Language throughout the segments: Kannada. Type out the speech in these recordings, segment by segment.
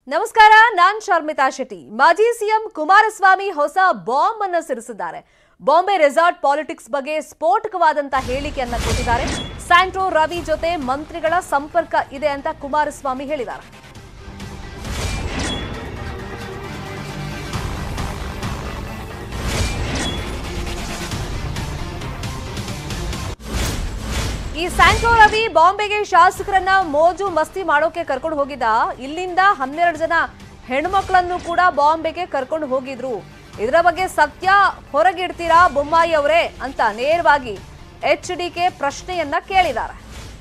ನಮಸ್ಕಾರ ನಾನ್ ಶರ್ಮಿತಾ ಶೆಟ್ಟಿ ಮಾಜಿ ಸಿಎಂ ಕುಮಾರಸ್ವಾಮಿ ಹೊಸ ಬಾಂಬ್ ಅನ್ನು ಸಿಡಿಸಿದ್ದಾರೆ ಬಾಂಬೆ ರೆಸಾರ್ಟ್ ಪಾಲಿಟಿಕ್ಸ್ ಬಗ್ಗೆ ಸ್ಫೋಟಕವಾದಂತ ಹೇಳಿಕೆಯನ್ನ ಕೊಟ್ಟಿದ್ದಾರೆ ಸ್ಯಾಂಟ್ರೋ ರವಿ ಜೊತೆ ಮಂತ್ರಿಗಳ ಸಂಪರ್ಕ ಇದೆ ಅಂತ ಕುಮಾರಸ್ವಾಮಿ ಹೇಳಿದ್ದಾರೆ ಈ ಸ್ಯಾಂಟ್ರೋ ರವಿ ಬಾಂಬೆಗೆ ಶಾಸಕರನ್ನ ಮೋಜು ಮಸ್ತಿ ಮಾಡೋಕೆ ಕರ್ಕೊಂಡು ಹೋಗಿದ್ದ ಇಲ್ಲಿಂದ ಹನ್ನೆರಡು ಜನ ಹೆಣ್ಮಕ್ಳನ್ನು ಕೂಡ ಬಾಂಬೆಗೆ ಕರ್ಕೊಂಡು ಹೋಗಿದ್ರು ಇದರ ಬಗ್ಗೆ ಸತ್ಯ ಹೊರಗಿಡ್ತೀರಾ ಬೊಮ್ಮಾಯಿ ಅವರೇ ಅಂತ ನೇರವಾಗಿ ಎಚ್ ಡಿಕೆ ಪ್ರಶ್ನೆಯನ್ನ ಕೇಳಿದ್ದಾರೆ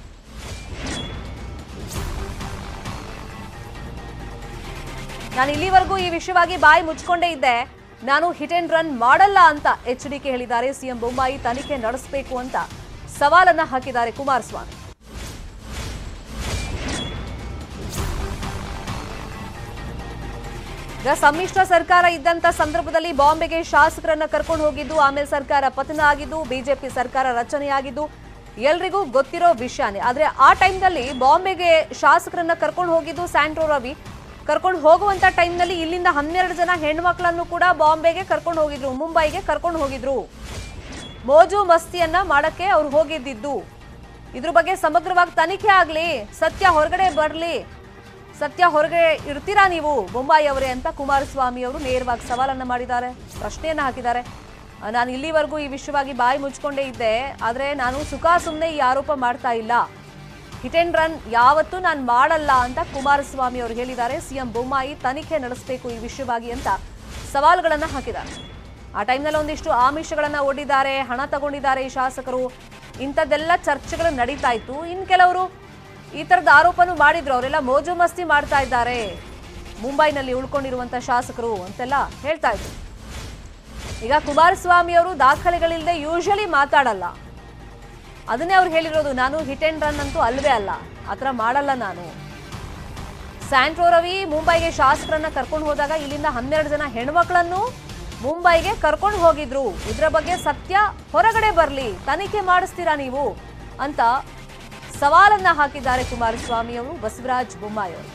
ನಾನು ಇಲ್ಲಿವರೆಗೂ ಈ ವಿಷಯವಾಗಿ ಬಾಯಿ ಮುಚ್ಕೊಂಡೇ ಇದ್ದೆ ನಾನು ಹಿಟ್ ಅಂಡ್ ರನ್ ಮಾಡಲ್ಲ ಅಂತ ಎಚ್ ಡಿಕೆ ಹೇಳಿದ್ದಾರೆ ಸಿಎಂ ಬೊಮ್ಮಾಯಿ ತನಿಖೆ ನಡೆಸಬೇಕು ಅಂತ ಸವಾಲನ್ನ ಹಾಕಿದ್ದಾರೆ ಕುಮಾರಸ್ವಾಮಿ ಈಗ ಸಮ್ಮಿಶ್ರ ಸರ್ಕಾರ ಇದ್ದಂತ ಸಂದರ್ಭದಲ್ಲಿ ಬಾಂಬೆಗೆ ಶಾಸಕರನ್ನ ಕರ್ಕೊಂಡು ಹೋಗಿದ್ದು ಆಮೇಲೆ ಸರ್ಕಾರ ಪತನ ಆಗಿದ್ದು ಬಿಜೆಪಿ ಸರ್ಕಾರ ರಚನೆಯಾಗಿದ್ದು ಎಲ್ರಿಗೂ ಗೊತ್ತಿರೋ ವಿಷಯನೇ ಆದ್ರೆ ಆ ಟೈಮ್ನಲ್ಲಿ ಬಾಂಬೆಗೆ ಶಾಸಕರನ್ನ ಕರ್ಕೊಂಡು ಹೋಗಿದ್ದು ಸ್ಯಾಂಟ್ರೋ ರವಿ ಕರ್ಕೊಂಡು ಹೋಗುವಂತ ಟೈಮ್ನಲ್ಲಿ ಇಲ್ಲಿಂದ ಹನ್ನೆರಡು ಜನ ಹೆಣ್ಮಕ್ಳನ್ನು ಕೂಡ ಬಾಂಬೆಗೆ ಕರ್ಕೊಂಡು ಹೋಗಿದ್ರು ಮುಂಬೈಗೆ ಕರ್ಕೊಂಡು ಹೋಗಿದ್ರು ಮೋಜು ಮಸ್ತಿಯನ್ನ ಮಾಡಕ್ಕೆ ಅವ್ರು ಹೋಗಿದ್ದಿದ್ದು ಇದ್ರ ಬಗ್ಗೆ ಸಮಗ್ರವಾಗಿ ತನಿಖೆ ಆಗ್ಲಿ ಸತ್ಯ ಹೊರಗಡೆ ಬರ್ಲಿ ಸತ್ಯ ಹೊರಗೆ ಇರ್ತೀರಾ ನೀವು ಬೊಂಬಾಯಿ ಅವರೇ ಅಂತ ಕುಮಾರಸ್ವಾಮಿ ಅವರು ನೇರವಾಗಿ ಸವಾಲನ್ನ ಮಾಡಿದ್ದಾರೆ ಪ್ರಶ್ನೆಯನ್ನ ಹಾಕಿದ್ದಾರೆ ಆ, ನಾನು ಇಲ್ಲಿವರೆಗೂ ಈ ವಿಷಯವಾಗಿ ಬಾಯಿ ಮುಚ್ಕೊಂಡೇ ಇದ್ದೆ ಆದ್ರೆ ನಾನು ಸುಖ ಸುಮ್ಮನೆ ಈ ಆರೋಪ ಮಾಡ್ತಾ ಇಲ್ಲ ಹಿಟ್ ಅಂಡ್ ರನ್ ಯಾವತ್ತೂ ನಾನು ಮಾಡಲ್ಲ ಅಂತ ಕುಮಾರಸ್ವಾಮಿ ಅವರು ಹೇಳಿದ್ದಾರೆ ಸಿಎಂ ಬೊಮ್ಮಾಯಿ ತನಿಖೆ ನಡೆಸಬೇಕು ಈ ವಿಷಯವಾಗಿ ಅಂತ ಸವಾಲುಗಳನ್ನ ಹಾಕಿದ್ದಾರೆ ಆ ಟೈಮ್ನಲ್ಲಿ ಒಂದಿಷ್ಟು ಆಮಿಷಗಳನ್ನ ಒಡ್ಡಿದ್ದಾರೆ ಹಣ ತಗೊಂಡಿದ್ದಾರೆ ಈ ಶಾಸಕರು ಇಂಥದ್ದೆಲ್ಲ ಚರ್ಚೆಗಳು ನಡೀತಾ ಇತ್ತು ಇನ್ ಕೆಲವರು ಈ ತರದ ಆರೋಪನೂ ಮಾಡಿದ್ರು ಅವರೆಲ್ಲ ಮೋಜು ಮಸ್ತಿ ಮಾಡ್ತಾ ಇದ್ದಾರೆ ಮುಂಬೈನಲ್ಲಿ ಉಳ್ಕೊಂಡಿರುವಂತ ಶಾಸಕರು ಅಂತೆಲ್ಲ ಹೇಳ್ತಾ ಇದ್ರು ಈಗ ಕುಮಾರಸ್ವಾಮಿ ಅವರು ದಾಖಲೆಗಳಿಲ್ಲದೆ ಯೂಶಲಿ ಮಾತಾಡಲ್ಲ ಅದನ್ನೇ ಅವ್ರು ಹೇಳಿರೋದು ನಾನು ಹಿಟ್ ಅಂಡ್ ರನ್ ಅಂತೂ ಅಲ್ವೇ ಅಲ್ಲ ಆತರ ಮಾಡಲ್ಲ ನಾನು ಸ್ಯಾಂಟ್ರೋ ರವಿ ಮುಂಬೈಗೆ ಶಾಸಕರನ್ನ ಕರ್ಕೊಂಡು ಹೋದಾಗ ಇಲ್ಲಿಂದ ಹನ್ನೆರಡು ಜನ ಹೆಣ್ಮಕ್ಳನ್ನು ಮುಂಬೈಗೆ ಕರ್ಕೊಂಡು ಹೋಗಿದ್ರು ಇದ್ರ ಬಗ್ಗೆ ಸತ್ಯ ಹೊರಗಡೆ ಬರ್ಲಿ ತನಿಖೆ ಮಾಡಿಸ್ತೀರಾ ನೀವು ಅಂತ ಸವಾಲನ್ನ ಹಾಕಿದ್ದಾರೆ ಕುಮಾರಸ್ವಾಮಿ ಅವರು ಬಸವರಾಜ ಬೊಮ್ಮಾಯಿ ಅವರು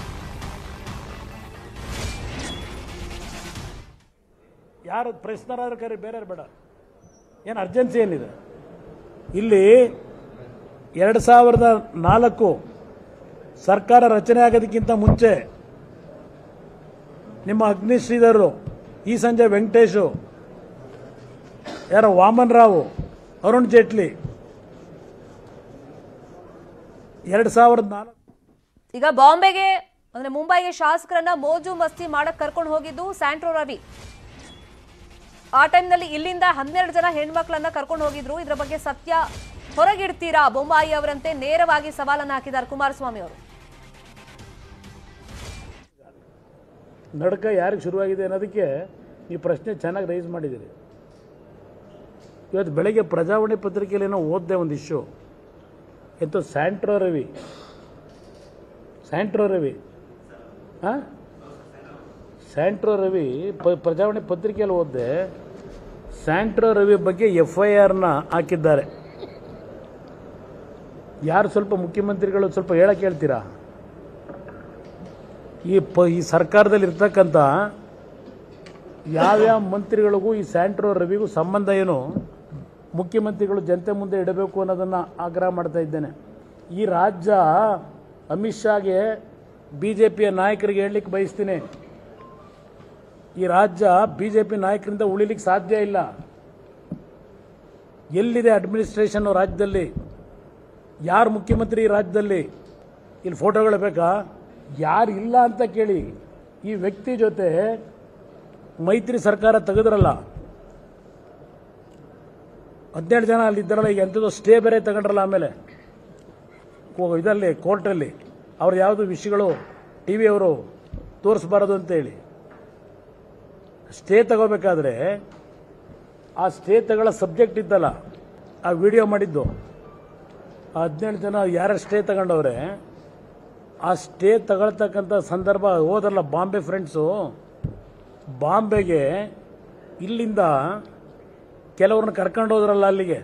ಯಾರು ಪ್ರಶ್ನರಾದ್ರೂ ಕರಿ ಬೇರೆ ಬೇಡ ಏನು ಅರ್ಜೆನ್ಸಿ ಏನಿದೆ ಇಲ್ಲಿ ಎರಡು ಸಾವಿರದ ನಾಲ್ಕು ಸರ್ಕಾರ ರಚನೆ ಆಗೋದಕ್ಕಿಂತ ಮುಂಚೆ ನಿಮ್ಮ ಅಗ್ನಿಶ್ರೀಧರು ಈ ಸಂಜೆ ವೆಂಕಟೇಶು ಯಾರೋ ವಾಮನ್ ರಾವ್ ಅರುಣ್ ಜೇಟ್ಲಿ ಎರಡು ಸಾವಿರದ ನಾಲ್ಕು ಈಗ ಬಾಂಬೆಗೆ ಅಂದ್ರೆ ಮುಂಬೈಗೆ ಶಾಸಕರನ್ನ ಮೋಜು ಮಸ್ತಿ ಮಾಡಕ್ ಕರ್ಕೊಂಡು ಹೋಗಿದ್ದು ಸ್ಯಾಂಟ್ರೋ ರವಿ ಆ ಟೈಮ್ನಲ್ಲಿ ಇಲ್ಲಿಂದ ಹನ್ನೆರಡು ಜನ ಹೆಣ್ಮಕ್ಳನ್ನ ಕರ್ಕೊಂಡು ಹೋಗಿದ್ರು ಇದ್ರ ಬಗ್ಗೆ ಸತ್ಯ ಹೊರಗಿಡ್ತೀರಾ ಬೊಮ್ಮಾಯಿ ಅವರಂತೆ ನೇರವಾಗಿ ಸವಾಲನ್ನ ಹಾಕಿದ್ದಾರೆ ಕುಮಾರಸ್ವಾಮಿ ಅವರು ನಡ್ಕ ಯಾರಿಗೆ ಶುರುವಾಗಿದೆ ಅನ್ನೋದಕ್ಕೆ ಈ ಪ್ರಶ್ನೆ ಚೆನ್ನಾಗಿ ರೈಸ್ ಮಾಡಿದ್ದೀರಿ ಇವತ್ತು ಬೆಳಗ್ಗೆ ಪ್ರಜಾವಾಣಿ ಪತ್ರಿಕೆಯಲ್ಲಿ ಏನೋ ಓದಿದೆ ಒಂದು ಇಶ್ಯೂ ಎಂತೂ ಸ್ಯಾಂಟ್ರೋ ರವಿ ಸ್ಯಾಂಟ್ರೋ ರವಿ ಹಾಂ ಸ್ಯಾಂಟ್ರೋ ರವಿ ಪ ಪ್ರಜಾವಾಣಿ ಪತ್ರಿಕೆಯಲ್ಲಿ ಓದಿದೆ ಸ್ಯಾಂಟ್ರೋ ರವಿ ಬಗ್ಗೆ ಎಫ್ ಐ ಆರ್ನ ಹಾಕಿದ್ದಾರೆ ಯಾರು ಸ್ವಲ್ಪ ಮುಖ್ಯಮಂತ್ರಿಗಳು ಸ್ವಲ್ಪ ಹೇಳಕ್ಕೆ ಹೇಳ್ತೀರಾ ಈ ಪ ಈ ಸರ್ಕಾರದಲ್ಲಿ ಇರ್ತಕ್ಕಂಥ ಯಾವ್ಯಾವ ಮಂತ್ರಿಗಳಿಗೂ ಈ ಸ್ಯಾಂಟ್ರೋ ರವಿಗೂ ಸಂಬಂಧ ಏನು ಮುಖ್ಯಮಂತ್ರಿಗಳು ಜನತೆ ಮುಂದೆ ಇಡಬೇಕು ಅನ್ನೋದನ್ನು ಆಗ್ರಹ ಮಾಡ್ತಾ ಇದ್ದೇನೆ ಈ ರಾಜ್ಯ ಅಮಿತ್ ಶಾಗೆ ಬಿ ಜೆ ಪಿಯ ನಾಯಕರಿಗೆ ಹೇಳಲಿಕ್ಕೆ ಬಯಸ್ತೀನಿ ಈ ರಾಜ್ಯ ಬಿ ಜೆ ಪಿ ನಾಯಕರಿಂದ ಉಳಿಲಿಕ್ಕೆ ಸಾಧ್ಯ ಇಲ್ಲ ಎಲ್ಲಿದೆ ಅಡ್ಮಿನಿಸ್ಟ್ರೇಷನ್ ರಾಜ್ಯದಲ್ಲಿ ಯಾರು ಮುಖ್ಯಮಂತ್ರಿ ಈ ರಾಜ್ಯದಲ್ಲಿ ಇಲ್ಲಿ ಫೋಟೋಗಳು ಬೇಕಾ ಯಾರು ಇಲ್ಲ ಅಂತ ಕೇಳಿ ಈ ವ್ಯಕ್ತಿ ಜೊತೆ ಮೈತ್ರಿ ಸರ್ಕಾರ ತೆಗೆದ್ರಲ್ಲ ಹದಿನೇಳು ಜನ ಅಲ್ಲಿ ಇದ್ದಾರಲ್ಲ ಈಗ ಎಂಥದ್ದು ಸ್ಟೇ ಬೇರೆ ತಗೊಂಡ್ರಲ್ಲ ಆಮೇಲೆ ಕೋ- ಇದರಲ್ಲಿ ಕೋರ್ಟಲ್ಲಿ ಅವ್ರು ಯಾವುದು ವಿಷಯಗಳು ಟಿ ವಿ ಅವರು ತೋರಿಸ್ಬಾರದು ಅಂತೇಳಿ ಸ್ಟೇ ತಗೋಬೇಕಾದ್ರೆ ಆ ಸ್ಟೇ ತಗೊಳ್ಳೋ ಸಬ್ಜೆಕ್ಟ್ ಇದ್ದಲ್ಲ ಆ ವಿಡಿಯೋ ಮಾಡಿದ್ದು ಆ ಹದಿನೇಳು ಜನ ಯಾರ್ಯಾರು ಸ್ಟೇ ತಗೊಂಡವ್ರೆ ಆ ಸ್ಟೇ ತಗೊಳ್ತಕ್ಕಂಥ ಸಂದರ್ಭ ಹೋದ್ರಲ್ಲ ಬಾಂಬೆ ಫ್ರೆಂಡ್ಸು ಬಾಂಬೆಗೆ ಇಲ್ಲಿಂದ ಕೆಲವ್ರನ್ನ ಕರ್ಕೊಂಡು ಹೋದ್ರಲ್ಲ ಅಲ್ಲಿಗೆ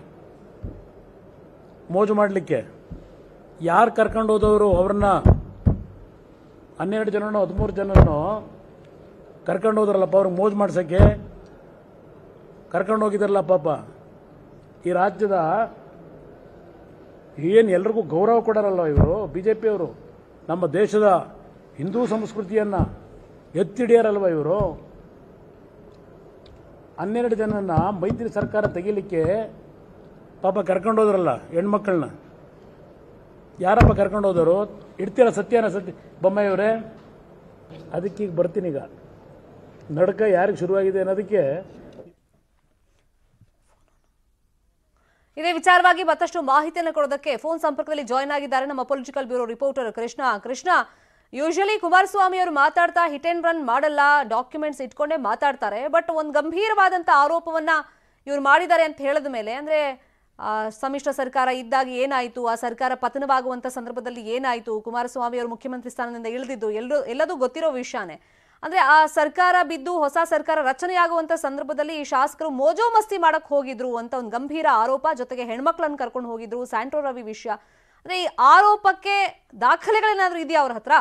ಮೋಜು ಮಾಡಲಿಕ್ಕೆ ಯಾರು ಕರ್ಕೊಂಡು ಹೋದವರು ಅವ್ರನ್ನ ಹನ್ನೆರಡು ಜನನೋ ಹದಿಮೂರು ಜನನೋ ಕರ್ಕೊಂಡು ಹೋದ್ರಲ್ಲಪ್ಪ ಅವ್ರಿಗೆ ಮೋಜು ಮಾಡ್ಸೋಕ್ಕೆ ಕರ್ಕೊಂಡು ಹೋಗಿದ್ರಲ್ಲ ಪಾಪ ಈ ರಾಜ್ಯದ ಏನು ಎಲ್ರಿಗೂ ಗೌರವ ಕೊಡರಲ್ಲ ಇವರು ಬಿ ಜೆ ಪಿಯವರು ನಮ್ಮ ದೇಶದ ಹಿಂದೂ ಸಂಸ್ಕೃತಿಯನ್ನು ಎತ್ತಿಡಿಯರಲ್ವ ಇವರು ಹನ್ನೆರಡು ಜನನ ಮೈತ್ರಿ ಸರ್ಕಾರ ತೆಗಿಲಿಕ್ಕೆ ಪಾಪ ಕರ್ಕೊಂಡು ಹೋದ್ರಲ್ಲ ಹೆಣ್ಮಕ್ಳನ್ನ ಯಾರಪ್ಪ ಕರ್ಕೊಂಡು ಹೋದವರು ಇಡ್ತೀರ ಸತ್ಯನ ಸತ್ಯ ಬೊಮ್ಮಾಯಿಯವರೇ ಅದಕ್ಕೆ ಈಗ ಬರ್ತೀನಿ ಈಗ ನಡ್ಕ ಯಾರಿಗೆ ಶುರುವಾಗಿದೆ ಅನ್ನೋದಕ್ಕೆ ಇದೇ ವಿಚಾರವಾಗಿ ಮತ್ತಷ್ಟು ಮಾಹಿತಿಯನ್ನು ಕೊಡೋದಕ್ಕೆ ಫೋನ್ ಸಂಪರ್ಕದಲ್ಲಿ ಜಾಯ್ನ್ ಆಗಿದ್ದಾರೆ ನಮ್ಮ political bureau reporter Krishna Krishna usually Kumaraswamy ಅವರು ಮಾತಾಡ್ತಾ ಹಿಟ್ ಅಂಡ್ ರನ್ ಮಾಡಲ್ಲ ಡಾಕ್ಯುಮೆಂಟ್ಸ್ ಇಟ್ಕೊಂಡೇ ಮಾತಾಡ್ತಾರೆ ಬಟ್ ಒಂದು ಗಂಭೀರವಾದಂಥ ಆರೋಪವನ್ನ ಇವ್ರು ಮಾಡಿದ್ದಾರೆ ಅಂತ ಹೇಳಿದ ಮೇಲೆ ಅಂದ್ರೆ ಆ, ಸಮ್ಮಿಶ್ರ ಸರ್ಕಾರ ಇದ್ದಾಗ ಏನಾಯಿತು ಆ ಸರ್ಕಾರ ಪತನವಾಗುವಂತ ಸಂದರ್ಭದಲ್ಲಿ ಏನಾಯಿತು ಕುಮಾರಸ್ವಾಮಿ ಅವರು ಮುಖ್ಯಮಂತ್ರಿ ಸ್ಥಾನದಿಂದ ಇಳಿದಿದ್ದು ಎಲ್ಲರೂ ಎಲ್ಲದೂ ಗೊತ್ತಿರೋ ವಿಷಯನೇ ಅಂದ್ರೆ ಆ ಸರ್ಕಾರ ಬಿದ್ದು ಹೊಸ ಸರ್ಕಾರ ರಚನೆಯಾಗುವಂತ ಸಂದರ್ಭದಲ್ಲಿ ಈ ಶಾಸಕರು ಮೋಜೋ ಮಸ್ತಿ ಮಾಡಕ್ ಹೋಗಿದ್ರು ಅಂತ ಒಂದು ಗಂಭೀರ ಆರೋಪ ಜೊತೆಗೆ ಹೆಣ್ಮಕ್ಳನ್ನ ಕರ್ಕೊಂಡು ಹೋಗಿದ್ರು ಸ್ಯಾಂಟ್ರೋ ರವಿ ವಿಷಯ ಅಂದ್ರೆ ಈ ಆರೋಪಕ್ಕೆ ದಾಖಲೆಗಳೇನಾದ್ರೂ ಇದೆಯಾ ಅವ್ರ ಹತ್ರ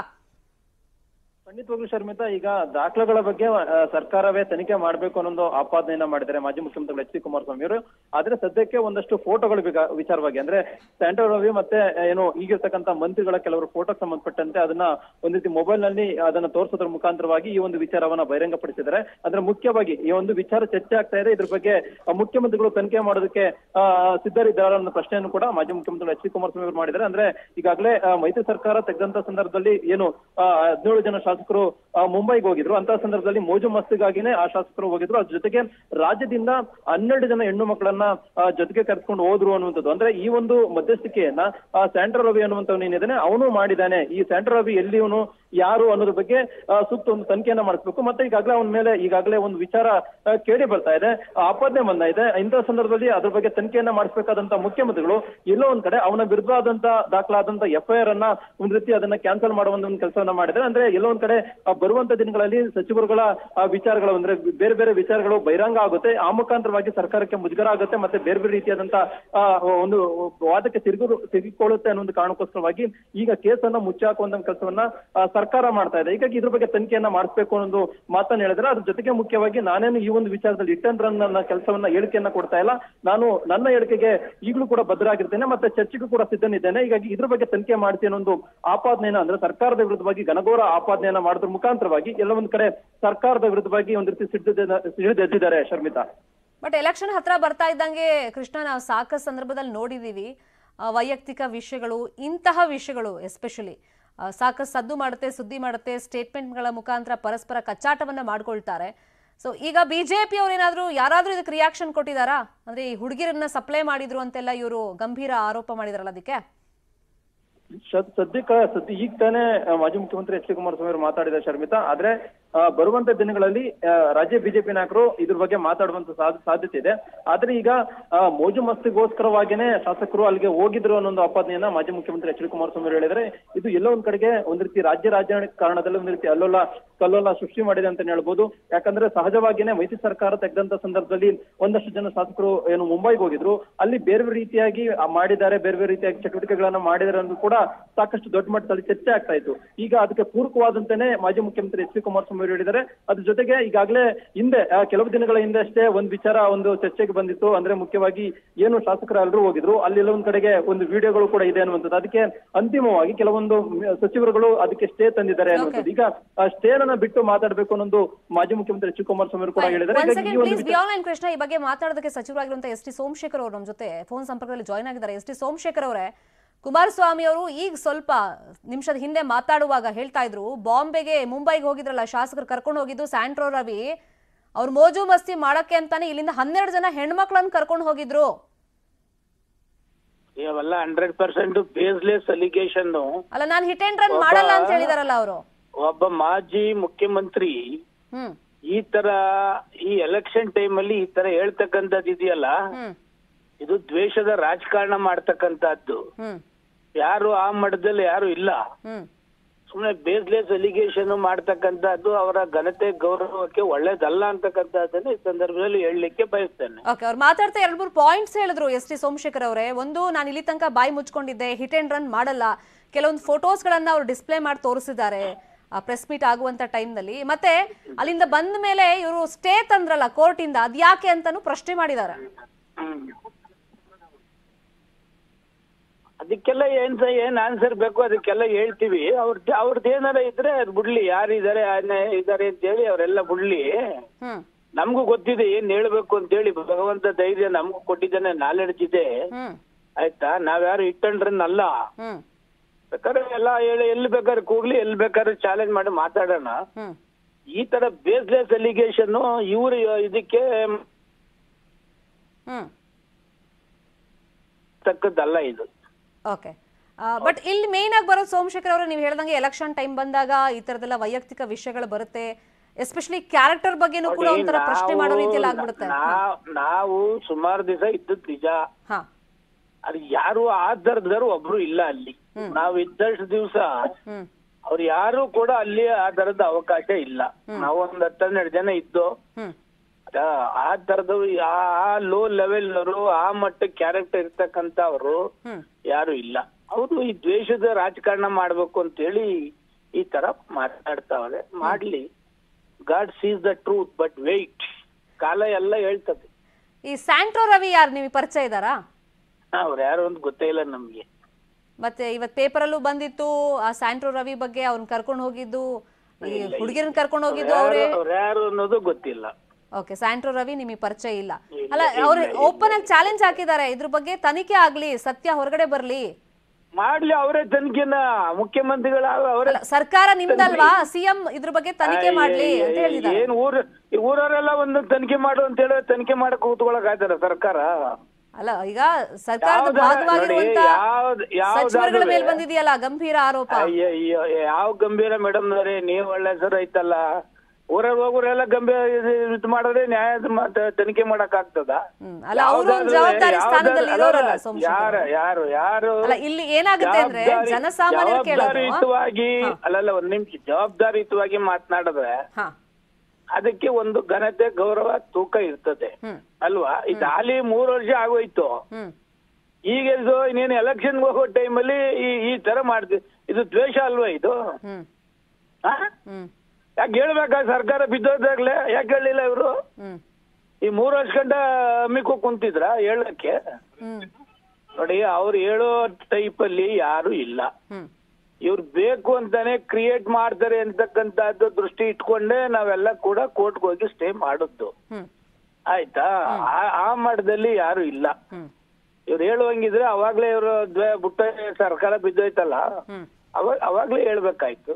ಖಂಡಿತವಾಗ್ಲೂ ಶರ್ಮಿತಾ ಈಗ ದಾಖಲೆಗಳ ಬಗ್ಗೆ ಆ, ಸರ್ಕಾರವೇ ತನಿಖೆ ಮಾಡಬೇಕು ಅನ್ನೋ ಒಂದು ಆಪಾದನೆಯನ್ನ ಮಾಡಿದ್ದಾರೆ ಮಾಜಿ ಮುಖ್ಯಮಂತ್ರಿಗಳು ಎಚ್ ಡಿ ಕುಮಾರಸ್ವಾಮಿ ಅವರು ಆದ್ರೆ ಸದ್ಯಕ್ಕೆ ಒಂದಷ್ಟು ಫೋಟೋಗಳ ವಿಗ- ವಿಚಾರವಾಗಿ ಅಂದ್ರೆ ಸ್ಯಾಂಟೋ ರವಿ ಮತ್ತೆ ಏನು ಈಗಿರ್ತಕ್ಕಂಥ ಮಂತ್ರಿಗಳ ಕೆಲವರು ಫೋಟೋಗೆ ಸಂಬಂಧಪಟ್ಟಂತೆ ಅದನ್ನ ಒಂದ್ ರೀತಿ ಮೊಬೈಲ್ ನಲ್ಲಿ ಅದನ್ನ ತೋರಿಸೋದ್ರ ಮುಖಾಂತರವಾಗಿ ಈ ಒಂದು ವಿಚಾರವನ್ನ ಬಹಿರಂಗಪಡಿಸಿದ್ದಾರೆ ಅಂದ್ರೆ ಮುಖ್ಯವಾಗಿ ಈ ಒಂದು ವಿಚಾರ ಚರ್ಚೆ ಆಗ್ತಾ ಇದೆ ಇದ್ರ ಬಗ್ಗೆ ಆ, ಮುಖ್ಯಮಂತ್ರಿಗಳು ತನಿಖೆ ಮಾಡೋದಕ್ಕೆ ಆ, ಸಿದ್ಧರಿದ್ದಾರೆ ಅನ್ನೋ ಪ್ರಶ್ನೆಯನ್ನು ಕೂಡ ಮಾಜಿ ಮುಖ್ಯಮಂತ್ರಿಗಳು ಎಚ್ ಡಿ ಕುಮಾರಸ್ವಾಮಿ ಅವರು ಮಾಡಿದ್ದಾರೆ ಅಂದ್ರೆ ಈಗಾಗಲೇ ಆ, ಮೈತ್ರಿ ಸರ್ಕಾರ ತೆಗೆದಂತ ಸಂದರ್ಭದಲ್ಲಿ ಏನು ಆ, ಹದಿನೇಳು ಜನ ಶಾಸಕರು ಆ, ಮುಂಬೈಗೆ ಹೋಗಿದ್ರು ಅಂತ ಸಂದರ್ಭದಲ್ಲಿ ಮೋಜು ಮಸ್ತಿಗಾಗಿನೇ ಆ ಶಾಸಕರು ಹೋಗಿದ್ರು ಅದ್ರ ಜೊತೆಗೆ ರಾಜ್ಯದಿಂದ ಹನ್ನೆರಡು ಜನ ಹೆಣ್ಣು ಮಕ್ಕಳನ್ನ ಆ, ಜೊತೆಗೆ ಕರೆದುಕೊಂಡು ಹೋದ್ರು ಅನ್ನುವಂಥದ್ದು ಅಂದ್ರೆ ಈ ಒಂದು ಮಧ್ಯಸ್ಥಿಕೆಯನ್ನ ಆ, ಸ್ಯಾಂಟ್ರೋ ರವಿ ಅನ್ನುವಂಥವ್ನು ಏನಿದ್ದಾನೆ ಅವನು ಮಾಡಿದ್ದಾನೆ ಈ ಸ್ಯಾಂಟ್ರೋ ರವಿ ಎಲ್ಲಿ ಅವನು ಯಾರು ಅನ್ನೋದ್ರ ಬಗ್ಗೆ ಆ, ಸೂಕ್ತ ಒಂದು ತನಿಖೆಯನ್ನ ಮಾಡಿಸ್ಬೇಕು ಮತ್ತೆ ಈಗಾಗಲೇ ಅವನ ಮೇಲೆ ಈಗಾಗಲೇ ಒಂದು ವಿಚಾರ ಆ, ಕೇಳಿ ಬರ್ತಾ ಇದೆ ಆ, ಆಪಾದನೆ ಬಂದ ಇದೆ ಇಂಥ ಸಂದರ್ಭದಲ್ಲಿ ಅದ್ರ ಬಗ್ಗೆ ತನಿಖೆಯನ್ನ ಮಾಡಿಸಬೇಕಾದಂತ ಮುಖ್ಯಮಂತ್ರಿಗಳು ಎಲ್ಲೋ ಒಂದ್ ಕಡೆ ಅವನ ವಿರುದ್ಧವಾದಂತ ದಾಖಲಾದಂತ ಎಫ್ಐಆರ್ ಅನ್ನ ಒಂದ್ ರೀತಿ ಅದನ್ನ ಕ್ಯಾನ್ಸಲ್ ಮಾಡುವಂತ ಒಂದು ಕೆಲಸವನ್ನ ಮಾಡಿದ್ದಾರೆ ಅಂದ್ರೆ ಎಲ್ಲೋ ಒಂದ್ ಕಡೆ ಆ, ಬರುವಂತ ದಿನಗಳಲ್ಲಿ ಸಚಿವರುಗಳ ಆ, ವಿಚಾರಗಳು ಅಂದ್ರೆ ಬೇರೆ ಬೇರೆ ವಿಚಾರಗಳು ಬಹಿರಂಗ ಆಗುತ್ತೆ ಆ ಮುಖಾಂತರವಾಗಿ ಸರ್ಕಾರಕ್ಕೆ ಮುಜುಗರ ಆಗುತ್ತೆ ಮತ್ತೆ ಬೇರೆ ಬೇರೆ ರೀತಿಯಾದಂತ ಆ, ಒಂದು ವಾದಕ್ಕೆ ತಿರುಗು ತಿರುಗಿಕೊಳ್ಳುತ್ತೆ ಅನ್ನೋ ಒಂದು ಕಾರಣಕ್ಕೋಸ್ಕರವಾಗಿ ಈಗ ಕೇಸನ್ನ ಮುಚ್ಚಾಕುವಂತ ಕೆಲಸವನ್ನ ಆ, ಸರ್ಕಾರ ಮಾಡ್ತಾ ಇದೆ ಹೀಗಾಗಿ ಇದ್ರ ಬಗ್ಗೆ ತನಿಖೆಯನ್ನ ಮಾಡಿಸ್ಬೇಕು ಅನ್ನೋದು ಮಾತನ್ನ ಹೇಳಿದ್ರೆ ಅದ್ರ ಜೊತೆಗೆ ಮುಖ್ಯವಾಗಿ ನಾನೇನು ಈ ಒಂದು ವಿಚಾರದಲ್ಲಿ ಇಟ್ ಅಂಡ್ ರನ್ ನನ್ನ ಕೆಲಸವನ್ನ ಹೇಳಿಕೆಯನ್ನ ಕೊಡ್ತಾ ಇಲ್ಲ ನಾನು ನನ್ನ ಹೇಳಿಕೆಗೆ ಈಗಲೂ ಕೂಡ ಭದ್ರಾಗಿರ್ತೇನೆ ಮತ್ತೆ ಚರ್ಚೆಗೂ ಕೂಡ ಸಿದ್ಧನಿದ್ದೇನೆ ಹೀಗಾಗಿ ಇದ್ರ ಬಗ್ಗೆ ತನಿಖೆ ಮಾಡ್ತೀನಿ ಅನ್ನೋ ಒಂದು ಆಪಾದನೆಯನ್ನ ಅಂದ್ರೆ ಸರ್ಕಾರದ ವಿರುದ್ಧವಾಗಿ ಘನಘೋರ ಆಪಾದನೆಯನ್ನ ಮಾಡೋದ್ರ ಮುಖಾಂತರವಾಗಿ ಎಲ್ಲ ಒಂದ್ ಕಡೆ ಸರ್ಕಾರದ ವಿರುದ್ಧವಾಗಿ ಒಂದ್ ರೀತಿ ಸಿಡಿದ ಸಿಡಿದೆದ್ದಿದ್ದಾರೆ ಶರ್ಮಿತಾ ಬಟ್ ಎಲೆಕ್ಷನ್ ಹತ್ರ ಬರ್ತಾ ಇದ್ದಂಗೆ ಕೃಷ್ಣ ನಾವು ಸಾಕಷ್ಟು ಸಂದರ್ಭದಲ್ಲಿ ನೋಡಿದೀವಿ ಆ, ವೈಯಕ್ತಿಕ ವಿಷಯಗಳು ಇಂತಹ ವಿಷಯಗಳು ಎಸ್ಪೆಷಲಿ ಸಾಕಷ್ಟು ಸದ್ದು ಮಾಡುತ್ತೆ ಸುದ್ದಿ ಮಾಡುತ್ತೆ ಸ್ಟೇಟ್ಮೆಂಟ್ಗಳ ಮುಖಾಂತರ ಪರಸ್ಪರ ಕಚ್ಚಾಟವನ್ನ ಮಾಡ್ಕೊಳ್ತಾರೆ ಸೊ ಈಗ ಬಿಜೆಪಿ ಅವ್ರು ಏನಾದ್ರು ಯಾರಾದ್ರೂ ಇದಕ್ಕೆ ರಿಯಾಕ್ಷನ್ ಕೊಟ್ಟಿದ್ದಾರಾ ಅಂದ್ರೆ ಈ ಹುಡುಗಿರನ್ನ ಸಪ್ಲೈ ಮಾಡಿದ್ರು ಅಂತೆಲ್ಲ ಇವರು ಗಂಭೀರ ಆರೋಪ ಮಾಡಿದಾರಲ್ಲ ಅದಕ್ಕೆ ಸದ್- ಸದ್ಯಕ್ಕೆ ಸದ್ಯ ಈಗ ತಾನೇ ಆ, ಮಾಜಿ ಮುಖ್ಯಮಂತ್ರಿ ಎಚ್ ಡಿ ಕುಮಾರಸ್ವಾಮಿ ಅವರು ಮಾತಾಡಿದ ಶರ್ಮಿತಾ ಆದ್ರೆ ಆ, ಬರುವಂತ ದಿನಗಳಲ್ಲಿ ಆ, ರಾಜ್ಯ ಬಿಜೆಪಿ ನಾಯಕರು ಇದ್ರ ಬಗ್ಗೆ ಮಾತಾಡುವಂತ ಸಾಧ್ಯ- ಸಾಧ್ಯತೆ ಇದೆ ಆದ್ರೆ ಈಗ ಆ, ಮೋಜು ಮಸ್ತಿಗೋಸ್ಕರವಾಗಿನೇ ಶಾಸಕರು ಅಲ್ಲಿಗೆ ಹೋಗಿದ್ರು ಅನ್ನೋ ಒಂದು ಆಪಾದನೆಯನ್ನ ಮಾಜಿ ಮುಖ್ಯಮಂತ್ರಿ ಎಚ್ ಡಿ ಕುಮಾರಸ್ವಾಮಿ ಅವರು ಹೇಳಿದ್ರೆ ಇದು ಎಲ್ಲೋ ಒಂದ್ ಕಡೆಗೆ ಒಂದ್ ರೀತಿ ರಾಜ್ಯ ರಾಜಕಾರಣ ಕಾರಣದಲ್ಲಿ ಒಂದ್ ರೀತಿ ಅಲ್ಲೋಲ ಕಲ್ಲೋಲ ಸೃಷ್ಟಿ ಮಾಡಿದೆ ಅಂತ ಹೇಳ್ಬೋದು ಯಾಕಂದ್ರೆ ಸಹಜವಾಗಿನೇ ಮೈತ್ರಿ ಸರ್ಕಾರ ತೆಗೆದಂತ ಸಂದರ್ಭದಲ್ಲಿ ಒಂದಷ್ಟು ಜನ ಶಾಸಕರು ಏನು ಮುಂಬೈಗೆ ಹೋಗಿದ್ರು ಅಲ್ಲಿ ಬೇರೆ ಬೇರೆ ರೀತಿಯಾಗಿ ಆ, ಮಾಡಿದ್ದಾರೆ ಬೇರೆ ಬೇರೆ ರೀತಿಯಾಗಿ ಚಟುವಟಿಕೆಗಳನ್ನ ಮಾಡಿದ್ದಾರೆ ಅನ್ನೋದು ಕೂಡ ಸಾಕಷ್ಟು ದೊಡ್ಡ ಮಟ್ಟದಲ್ಲಿ ಚರ್ಚೆ ಆಗ್ತಾ ಇತ್ತು ಈಗ ಅದಕ್ಕೆ ಪೂರಕವಾದಂತೆನೆ ಮಾಜಿ ಮುಖ್ಯಮಂತ್ರಿ ಎಚ್ ಡಿ ಕುಮಾರಸ್ವಾಮಿ ಅವರು ಹೇಳಿದ್ದಾರೆ ಅದ್ರ ಜೊತೆಗೆ ಈಗಾಗಲೇ ಹಿಂದೆ ಆ, ಕೆಲವು ದಿನಗಳ ಹಿಂದೆ ಅಷ್ಟೇ ಒಂದ್ ವಿಚಾರ ಒಂದು ಚರ್ಚೆಗೆ ಬಂದಿತ್ತು ಅಂದ್ರೆ ಮುಖ್ಯವಾಗಿ ಏನು ಶಾಸಕರು ಎಲ್ಲರೂ ಹೋಗಿದ್ರು ಅಲ್ಲಿ ಒಂದ್ ಕಡೆಗೆ ಒಂದು ವಿಡಿಯೋಗಳು ಕೂಡ ಇದೆ ಅನ್ನುವಂಥದ್ದು ಅದಕ್ಕೆ ಅಂತಿಮವಾಗಿ ಕೆಲವೊಂದು ಮ್, ಸಚಿವರುಗಳು ಅದಕ್ಕೆ ಸ್ಟೇ ತಂದಿದ್ದಾರೆ ಅನ್ನುವಂಥದ್ದು ಈಗ ಆ ಸ್ಟೇ ಅನ್ನ ಬಿಟ್ಟು ಮಾತಾಡಬೇಕು ಅನ್ನೊಂದು ಮಾಜಿ ಮುಖ್ಯಮಂತ್ರಿ ಎಚ್ ಡಿ ಕುಮಾರಸ್ವಾಮಿ ಅವರು ಕೂಡ ಹೇಳಿದ್ದಾರೆ ಒಂದ್ ಹೀಗಾಗಿ ಸೆಕೆಂಡ್ ಈ ಒಂದು ಪ್ಲೀಸ್ ಬಿಯಾನ್ ಕೃಷ್ಣ ಈ ಬಗ್ಗೆ ಮಾತಾಡೋದಕ್ಕೆ ಸಚಿವರಾಗಿರುವಂತಹ ಎಸ್ ಟಿ ಸೋಮಶೇಖರ್ ಅವರು ನಮ್ಮ ಜೊತೆ ಫೋನ್ ಸಂಪರ್ಕದಲ್ಲಿ ಜಾಯ್ನ್ ಆಗಿದ್ದಾರೆ ಎಸ್ ಟಿ ಸೋಮಶೇಖರ್ ಅವರೇ ಕುಮಾರಸ್ವಾಮಿ ಅವರು ಈಗ ಸ್ವಲ್ಪ ನಿಮಿಷದ ಹಿಂದೆ ಮಾತಾಡುವಾಗ ಹೇಳ್ತಾ ಇದ್ರು ಬಾಂಬೆಗೆ ಮುಂಬೈಗೆ ಹೋಗಿದ್ರಲ್ಲ ಶಾಸಕರು ಕರ್ಕೊಂಡು ಹೋಗಿದ್ದು ಸ್ಯಾಂಟ್ರೋ ರವಿ ಅವ್ರು ಮೋಜು ಮಸ್ತಿ ಮಾಡಕ್ಕೆ ಅಂತಾನೆ ಇಲ್ಲಿಂದ ಹನ್ನೆರಡು ಜನ ಹೆಣ್ಮಕ್ಳನ್ನ ಕರ್ಕೊಂಡು ಹೋಗಿದ್ರು ಇವೆಲ್ಲ ಹಂಡ್ರೆಡ್ ಪರ್ಸೆಂಟ್ ಬೇಸ್ಲೆಸ್ ಅಲಿಗೇಷನ್ ಅಲ್ಲ ನಾನು ಹಿಟ್ ಅಂಡ್ ರನ್ ಮಾಡಲ್ಲ ಅಂತ ಹೇಳಿದಾರಲ್ಲ ಅವರು ಒಬ್ಬ ಮಾಜಿ ಮುಖ್ಯಮಂತ್ರಿ ಹ್ಮ್ ಈ ತರ ಈ ಎಲೆಕ್ಷನ್ ಟೈಮ್ ಅಲ್ಲಿ ಈ ತರ ಹೇಳ್ತಕ್ಕಂಥದ್ದು ಇದೆಯಲ್ಲ ಹ್ಮ್ ಇದು ದ್ವೇಷದ ರಾಜಕಾರಣ ಮಾಡ್ತಕ್ಕಂಥದ್ದು ಹ್ಮ್ ಯಾರು ಆ ಮಟ್ಟದಲ್ಲಿ ಯಾರು ಇಲ್ಲ ಹ್ಮ್ ಸುಮ್ಮನೆ ಬೇಸ್ಲೆಸ್ ಅಲಿಗೇಷನ್ ಮಾಡ್ತಕ್ಕಂಥದ್ದು ಅವರ ಘನತೆ ಗೌರವಕ್ಕೆ ಒಳ್ಳೇದಲ್ಲ ಅಂತಕ್ಕಂಥದ್ದನ್ನ ಈ ಸಂದರ್ಭದಲ್ಲಿ ಹೇಳಲಿಕ್ಕೆ ಬಯಸ್ತೇನೆ ಓಕೆ ಅವ್ರು ಮಾತಾಡ್ತಾ ಎರಡ್ ಮೂರು ಪಾಯಿಂಟ್ಸ್ ಹೇಳಿದ್ರು ಎಸ್ ಟಿ ಸೋಮಶೇಖರ್ ಅವರೇ ಒಂದು ನಾನು ಇಲ್ಲಿ ತನಕ ಬಾಯಿ ಮುಚ್ಕೊಂಡಿದ್ದೆ ಹಿಟ್ ಅಂಡ್ ರನ್ ಮಾಡಲ್ಲ ಕೆಲವೊಂದು ಫೋಟೋಸ್ಗಳನ್ನ ಅವ್ರು ಡಿಸ್ಪ್ಲೇ ಮಾಡಿ ತೋರಿಸಿದ್ದಾರೆ ಪ್ರೆಸ್ ಮೀಟ್ ಆಗುವಂತ ಟೈಮ್ನಲ್ಲಿ ಮತ್ತೆ ಅಲ್ಲಿಂದ ಬಂದ ಮೇಲೆ ಇವರು ಸ್ಟೇ ತಂದ್ರಲ್ಲ ಕೋರ್ಟಿಂದ ಅದ್ಯಾಕೆ ಅಂತಾನು ಪ್ರಶ್ನೆ ಮಾಡಿದ್ದಾರೆ ಹ್ಮ್. ಅದಕ್ಕೆಲ್ಲ ಏನ್ ಸ ಏನ್ ಆನ್ಸರ್ ಬೇಕು ಅದಕ್ಕೆಲ್ಲ ಹೇಳ್ತೀವಿ ಅವ್ರದ್ದು ಅವ್ರದ್ದು ಏನಾರ ಇದ್ರೆ ಅದ್ ಬಿಡ್ಲಿ ಯಾರಿದ್ದಾರೆ ಇದಾರೆ ಅಂತ ಹೇಳಿ ಅವರೆಲ್ಲ ಬಿಡ್ಲಿ ಹ್ಮ್ ನಮಗೂ ಗೊತ್ತಿದೆ ಏನ್ ಹೇಳ್ಬೇಕು ಅಂತ ಹೇಳಿ ಭಗವಂತ ಧೈರ್ಯ ನಮಗೂ ಕೊಟ್ಟಿದ್ದಾನೆ ನಾಲೆಡ್ಜ್ ಇದೆ ಹ್ಮ್ ಆಯ್ತಾ ನಾವ್ಯಾರು ಇಟ್ಟಂಡ್ರನ್ನಲ್ಲ ಹ್ಮ್ ಬೇಕಾದ್ರೆ ಎಲ್ಲ ಹೇಳಿ ಎಲ್ಲಿ ಬೇಕಾದ್ರೆ ಕೂಗ್ಲಿ ಎಲ್ಲಿ ಬೇಕಾದ್ರೆ ಚಾಲೆಂಜ್ ಮಾಡಿ ಮಾತಾಡೋಣ ಹ್ಮ್ ಈ ತರ ಬೇಸ್ಲೆಸ್ ಅಲಿಗೇಷನ್ ಇವ್ರು ಇದಕ್ಕೆ ಹ್ಮ್ ತಕ್ಕದ್ದಲ್ಲ ಇದು ಓಕೆ ಬಟ್ ಇಲ್ಲಿ ಮೇನ್ ಆಗಿ ಬರೋದು ಸೋಮಶೇಖರ್ ಅವರು ನೀವು ಹೇಳ್ದಂಗೆ ಎಲೆಕ್ಷನ್ ಟೈಮ್ ಬಂದಾಗ ಈ ತರದೆಲ್ಲ ವೈಯಕ್ತಿಕ ವಿಷಯಗಳು ಬರುತ್ತೆ ಎಸ್ಪೆಷಲಿ ಕ್ಯಾರೆಕ್ಟರ್ ಬಗ್ಗೆನೂ ಕೂಡ ನೋಡಿ, ಒಂಥರ ಪ್ರಶ್ನೆ ಮಾಡೋ ನಾವು- ರೀತಿಯಲ್ಲಿ ಆಗ್ಬಿಡುತ್ತೆ ನಾವ್- ನಾವು ಸುಮಾರು ದಿವಸ ಇದ್ದದ್ ನಿಜ ಹಾ ಅದು ಯಾರು ಆಧಾರದವರು ಒಬ್ರು ಇಲ್ಲ ಅಲ್ಲಿ ನಾವ್ ಇದ್ದಷ್ಟು ದಿವಸ ಹ್ಮ್ ಅವ್ರು ಯಾರು ಕೂಡ ಅಲ್ಲಿ ಆ ತರದ ಅವಕಾಶ ಇಲ್ಲ ನಾವು ಒಂದ್ ಹತ್ತೆರಡು ಜನ ಇದ್ದು ಹ್ಮ್ ಆ- ಆ ತರದ ಆ ಲೋ ಲೆವೆಲ್ ಅವರು ಆ ಮಟ್ಟಕ್ಕೆ ಕ್ಯಾರೆಕ್ಟರ್ ಇರ್ತಕ್ಕಂತ ಅವರು ಹ್ಮ್ ಯಾರು ಇಲ್ಲ ಅವರು ಈ ದ್ವೇಷದ ರಾಜಕಾರಣ ಮಾಡ್ಬೇಕು ಅಂತ ಹೇಳಿ ಈ ತರ ಮಾತಾಡ್ತಾವ್ರೆ ಮಾಡ್ಲಿ God sees the truth but wait ಕಾಲ ಎಲ್ಲ ಹೇಳ್ತದೆ ಈ ಸ್ಯಾಂಟ್ರೋ ರವಿ ಯಾರು ನಿಮಗೆ ಪರಿಚಯ ಇದ್ದಾರಾ ಅವ್ರು ಯಾರು ಅಂತ ಗೊತ್ತೇ ಇಲ್ಲ ನಮ್ಗೆ ಮತ್ತೆ ಇವತ್ ಪೇಪರಲ್ಲೂ ಬಂದಿತ್ತು ಆ ಸ್ಯಾಂಟ್ರೋ ರವಿ ಬಗ್ಗೆ ಅವ್ರನ್ನ ಕರ್ಕೊಂಡು ಹೋಗಿದ್ದು ಈ ಹುಡುಗಿರನ್ನ ಕರ್ಕೊಂಡು ಹೋಗಿದ್ದು ಅವರೇ ಅವ್ರು ಯಾರು ಅನ್ನೋದು ಗೊತ್ತಿಲ್ಲ ಓಕೆ ಸ್ಯಾಂಟ್ರೋ ರವಿ ನಿಮಗೆ ಪರಿಚಯ ಇಲ್ಲ ಅಲ್ಲ ಅವ್ರು ಓಪನ್ ಆಗಿ ಚಾಲೆಂಜ್ ಹಾಕಿದ್ದಾರೆ ಇದ್ರ ಬಗ್ಗೆ ತನಿಖೆ ಆಗ್ಲಿ ಸತ್ಯ ಹೊರಗಡೆ ಬರ್ಲಿ ಮಾಡ್ಲಿ ಅವರೇ ತನಿಖೆನ ಮುಖ್ಯಮಂತ್ರಿಗಳ ಅವರೇ ಅಲ್ಲ ಸರ್ಕಾರ ನಿಮ್ದಲ್ವಾ ಸಿಎಂ ಇದ್ರ ಬಗ್ಗೆ ತನಿಖೆ ಮಾಡ್ಲಿ ಅಂತ ಹೇಳಿದ್ದಾರೆ ಏನ್ ಊರ್ ಈ ಊರವರೆಲ್ಲ ಒಂದು ತನಿಖೆ ಮಾಡು ಅಂತ ಹೇಳಿ ತನಿಖೆ ಮಾಡಕ್ ಕೂತ್ಕೊಳಕ್ ಆಯ್ತಾರ ಸರ್ಕಾರ ಅಲ್ಲ ಈಗ ಸರ್ಕಾರದ ಯಾವ್ದಾರ- ಭಾಗವಾಗಿರುವಂತ ನೋಡಿ, ಯಾವ್ದ್- ಯಾವ್ದಾದ್ರೂ ಸಚಿವರುಗಳ ಮೇಲೆ ಬಂದಿದೆಯಲ್ಲ ಗಂಭೀರ ಆರೋಪ ಅಯ್ಯೋ ಅಯ್ಯೋ ಯಾವ ಗಂಭೀರ ಮೇಡಮ್ ನವರೇ ನೀವ್ ಒಳ್ಳೆ ಸರ್ ಐತಲ್ಲ ಊರಲ್ಲಿ ಹೋಗೋರೆಲ್ಲ ಗಂಭೀರ ಇದು ಇದು ಮಾಡಿದ್ರೆ ನ್ಯಾಯದ ಮಾತ ತನಿಖೆ ಮಾಡಕ್ ಆಗ್ತದ ಹ್ಮ್. ಅಲ್ಲ ಅವರು ಜವಾಬ್ದಾರಿ ಸ್ಥಾನದಲ್ಲಿ ಇರೋರಲ್ಲ ಸೋಮಶೇಖರ್ ಯಾರು ಯಾರು ಯಾರು ಅಲ್ಲ ಇಲ್ಲಿ ಏನಾಗುತ್ತೆ ಅಂದ್ರೆ ಜವಾಬ್ದಾರಿ- ಜನಸಾಮಾನ್ಯರು ಕೇಳೋದು ಜವಾಬ್ದಾರಿಯುತವಾಗಿ ಅಲ್ಲಲ್ಲ ಒಂದ್ ನಿಮಿಷ ಜವಾಬ್ದಾರಿಯುತವಾಗಿ ಮಾತನಾಡಿದ್ರೆ ಹಾ ಅದಕ್ಕೆ ಒಂದು ಘನತೆ ಗೌರವ ತೂಕ ಇರ್ತದೆ ಹ್ಮ್ ಅಲ್ವಾ ಇದು ಹಾಲಿ ಮೂರು ವರ್ಷ ಆಗೋಯ್ತು ಹ್ಮ್ ಈಗ ಇದು ಇನ್ನೇನು ಎಲೆಕ್ಷನ್ ಹೋಗೋ ಟೈಮಲ್ಲಿ ಈ ಈ ತರ ಮಾಡ್ತೀವಿ ಇದು ದ್ವೇಷ ಅಲ್ವಾ ಇದು ಹ್ಮ್ ಆ? ಹ್ಮ್ ಯಾಕೆ ಹೇಳ್ಬೇಕಾ ಸರ್ಕಾರ ಬಿದ್ದೋದಾಗ್ಲೆ ಯಾಕೆ ಹೇಳಿಲ್ಲ ಇವರು ಹ್ಮ್ ಈ ಮೂರು ವರ್ಷ ಗಂಟ ಹಮ್ಮಿಕೋ ಕುಂತಿದ್ರ ಹೇಳಕ್ಕೆ ಹ್ಮ್ ನೋಡಿ ಅವ್ರು ಹೇಳೋ ಟೈಪ್ ಅಲ್ಲಿ ಯಾರು ಇಲ್ಲ ಹ್ಮ್ ಇವ್ರು ಬೇಕು ಅಂತಾನೆ ಕ್ರಿಯೇಟ್ ಮಾಡ್ತಾರೆ ಅಂತಕ್ಕಂಥದ್ದು ದೃಷ್ಟಿ ಇಟ್ಕೊಂಡೇ ನಾವೆಲ್ಲ ಕೂಡ ಕೋರ್ಟ್ಗೆ ಹೋಗಿ ಸ್ಟೇ ಮಾಡುದು ಹ್ಮ್ ಆಯ್ತಾ ಆ- ಆ ಮಟ್ಟದಲ್ಲಿ ಯಾರು ಇಲ್ಲ ಹ್ಮ್ ಇವ್ರು ಹೇಳುವಂಗಿದ್ರೆ ಅವಾಗ್ಲೇ ಇವರು ದ್ವೇ ಬುಟ್ಟ ಸರ್ಕಾರ ಬಿದ್ದೋಯ್ತಲ್ಲ ಹ್ಮ್ ಅವಾಗ ಅವಾಗ್ಲೇ ಹೇಳ್ಬೇಕಾಯ್ತು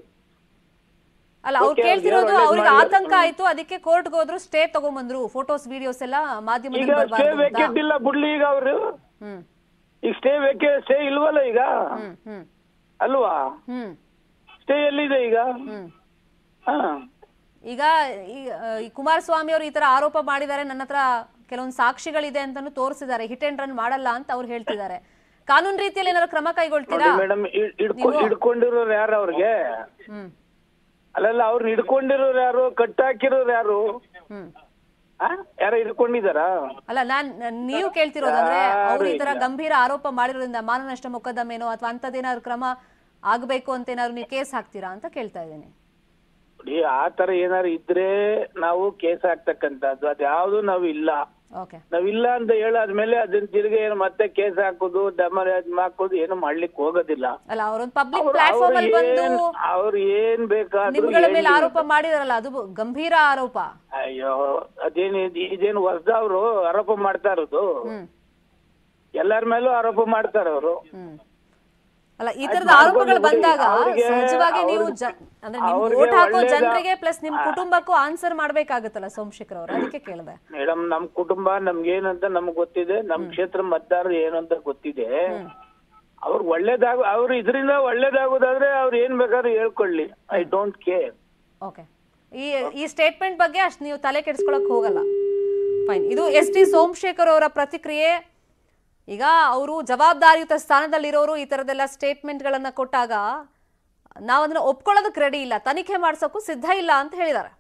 ಅಲ್ಲ ಅವ್ರು Okay, ಕೇಳ್ತಿರೋದು ಒಳ್ಳೇದ್ ಅವ್ರಿಗೆ ಮಾಡಿದ್ರು. ಆತಂಕ ಆಯ್ತು ಅದಕ್ಕೆ ಕೋರ್ಟ್ಗೆ ಹೋದ್ರು ಸ್ಟೇ ತಗೊಂಬಂದ್ರು ಫೋಟೋಸ್ ವಿಡಿಯೋಸ್ ಎಲ್ಲ ಈಗ ಮಾಧ್ಯಮದಲ್ಲಿ ಸ್ಟೇ ಬರಬಾರ್ದು ವೇಕೆಟ್ ಇಲ್ಲ ಬಿಡ್ಲಿ ಈಗ ಅವರು ಹ್ಮ್ ಈಗ ಸ್ಟೇ ವೇಕೆ ಸ್ಟೇ ಇಲ್ವಲ್ಲ ಈಗ ಹ್ಮ್ ಹ್ಮ್ ಅಲ್ವಾ ಹ್ಮ್ ಸ್ಟೇ ಎಲ್ಲಿದೆ ಈಗ ಹ್ಮ್ ಹಾ ಈಗ ಈ ಆ, ಈ ಕುಮಾರಸ್ವಾಮಿ ಅವರು ಈ ತರ ಆರೋಪ ಮಾಡಿದ್ದಾರೆ ನನ್ನ ಹತ್ರ ಕೆಲವೊಂದು ಸಾಕ್ಷಿಗಳಿದೆ ಅಂತಾನು ತೋರಿಸಿದ್ದಾರೆ ಹಿಟ್ ಅಂಡ್ ರನ್ ಮಾಡಲ್ಲ ಅಂತ ಅವ್ರು ಹೇಳ್ತಿದ್ದಾರೆ ಕಾನೂನು ರೀತಿಯಲ್ಲಿ ಏನಾದ್ರು ಕ್ರಮ ಕೈಗೊಳ್ತೀರಾ ಮೇಡಮ್ ಹಿಡ್ಕೊಂಡಿರೋರು ಯಾರು ಅವ್ರಿಗೆ ಹ್ಮ್ ಅಲ್ಲಲ್ಲ ಅವ್ರನ್ನ ಹಿಡ್ಕೊಂಡಿರೋರು ಯಾರು ಕಟ್ಟಾಕಿರೋರು ಯಾರು ಹ್ಮ್ ಆ? ಯಾರ ಹಿಡ್ಕೊಂಡಿದಾರಾ ಅಲ್ಲ ನಾನ್ ನಾನ್- ನೀವು ಕೇಳ್ತಿರೋದು ಅಂದ್ರೆ ಅವ್ರು ಈ ತರ ಗಂಭೀರ ಆರೋಪ ಮಾಡಿರೋದ್ರಿಂದ ಮಾನನಷ್ಟ ಮೊಕದ್ದಮೇನೋ ಅಥವಾ ಅಂತದೇನಾದ್ರು ಕ್ರಮ ಆಗ್ಬೇಕು ಅಂತ ಏನಾದ್ರು ನೀವು ಕೇಸ್ ಹಾಕ್ತೀರಾ ಅಂತ ಕೇಳ್ತಾ ಇದ್ದೀನಿ ನೋಡಿ ಆ ತರ ಏನಾರು ಇದ್ರೆ ನಾವು ಕೇಸ್ ಹಾಕ್ತಕ್ಕಂಥದ್ದು ಅದ್ಯಾವ್ದು ನಾವು ಇಲ್ಲ ಓಕೆ ನಾವಿಲ್ಲ ಅಂತ ಹೇಳಾದ್ಮೇಲೆ ಅದನ್ನ ತಿರ್ಗಿ ಏನು ಮತ್ತೆ ಕೇಸ್ ಹಾಕೋದು ದಮನ ಹಾಕೋದು ಏನು ಮಾಡ್ಲಿಕ್ಕೆ ಹೋಗೋದಿಲ್ಲ ಅಲ್ಲ ಅವರೊಂದು ಪಬ್ಲಿಕ್ ಅವ್ರು- ಪ್ಲಾಟ್ಫಾರ್ಮ್ ಅಲ್ಲಿ ಅವ್ರು ಬಂದು ಏನ್- ಅವ್ರು ಏನ್ ಬೇಕಾದ್ರೂ ನಿಮ್ಗಳ ಮೇಲೆ ಹೇಳಿ. ಆರೋಪ ಮಾಡಿದಾರಲ್ಲ ಅದು ಗಂಭೀರ ಆರೋಪ ಅಯ್ಯೋ ಅದೇನು ಇದ್- ಇದೇನು ಹೊಸದವ್ರು ಆರೋಪ ಮಾಡ್ತಾ ಇರೋದು ಹ್ಮ್ ಎಲ್ಲರ ಮೇಲೂ ಆರೋಪ ಮಾಡ್ತಾರ ಅವರು ಹ್ಮ್ ಅಲ್ಲ ಈ ತರದ ಮಾಡ್ಕೊಂಡು ಆರೋಪಗಳು ಬಿಡಿ. ಬಂದಾಗ ಅವ್ರಿಗೆ- ಸಹಜವಾಗಿ ನೀವು ಅವ್ರಿಗೆ- ಜ- ಅಂದ್ರೆ ನಿಮ್ ಅವ್ರಿಗೆ ವೋಟ್ ಹಾಕೋ ಒಳ್ಳೇದ- ಜನರಿಗೆ ಪ್ಲಸ್ ನಿಮ್ ಕುಟುಂಬಕ್ಕೂ ಆನ್ಸರ್ ಮಾಡ್ಬೇಕಾಗತ್ತಲ್ಲ ಸೋಮಶೇಖರ್ ಅವರು ಅದಕ್ಕೆ ಕೇಳಿದೆ ಮೇಡಮ್ ನಮ್ ಕುಟುಂಬ ನಮ್ಗೇನಂತ ನಮ್ಗ್ ಗೊತ್ತಿದೆ ನಮ್ ಕ್ಷೇತ್ರ ಮತದಾರರು ಏನು ಅಂತ ಗೊತ್ತಿದೆ ಅವ್ರು ಒಳ್ಳೇದಾಗ ಅವ್ರು ಇದರಿಂದ ಒಳ್ಳೇದಾಗೋದಾದ್ರೆ ಅವ್ರು ಏನ್ ಬೇಕಾದ್ರೂ ಹೇಳ್ಕೊಳ್ಳಿ ಐ ಡೋಂಟ್ ಕೇರ್ ಓಕೆ ಈ ಈ ಸ್ಟೇಟ್ಮೆಂಟ್ ಬಗ್ಗೆ ಅಷ್ಟು ನೀವು ತಲೆ ಕೆಡಿಸ್ಕೊಳಕ್ ಹೋಗಲ್ಲ ಫೈನ್ ಇದು ಎಸ್ ಟಿ ಸೋಮಶೇಖರ್ ಅವರ ಪ್ರತಿಕ್ರಿಯೆ ಈಗ ಅವರು ಜವಾಬ್ದಾರಿಯುತ ಸ್ಥಾನದಲ್ಲಿರೋರು ಈ ಥರದ್ದೆಲ್ಲ ಸ್ಟೇಟ್ಮೆಂಟ್ಗಳನ್ನ ಕೊಟ್ಟಾಗ ನಾವು ಅದನ್ನ ಒಪ್ಕೊಳ್ಳೋದಕ್ಕೆ ರೆಡಿ ಇಲ್ಲ ತನಿಖೆ ಮಾಡ್ಸೋಕ್ಕೂ ಸಿದ್ಧ ಇಲ್ಲ ಅಂತ ಹೇಳಿದ್ದಾರೆ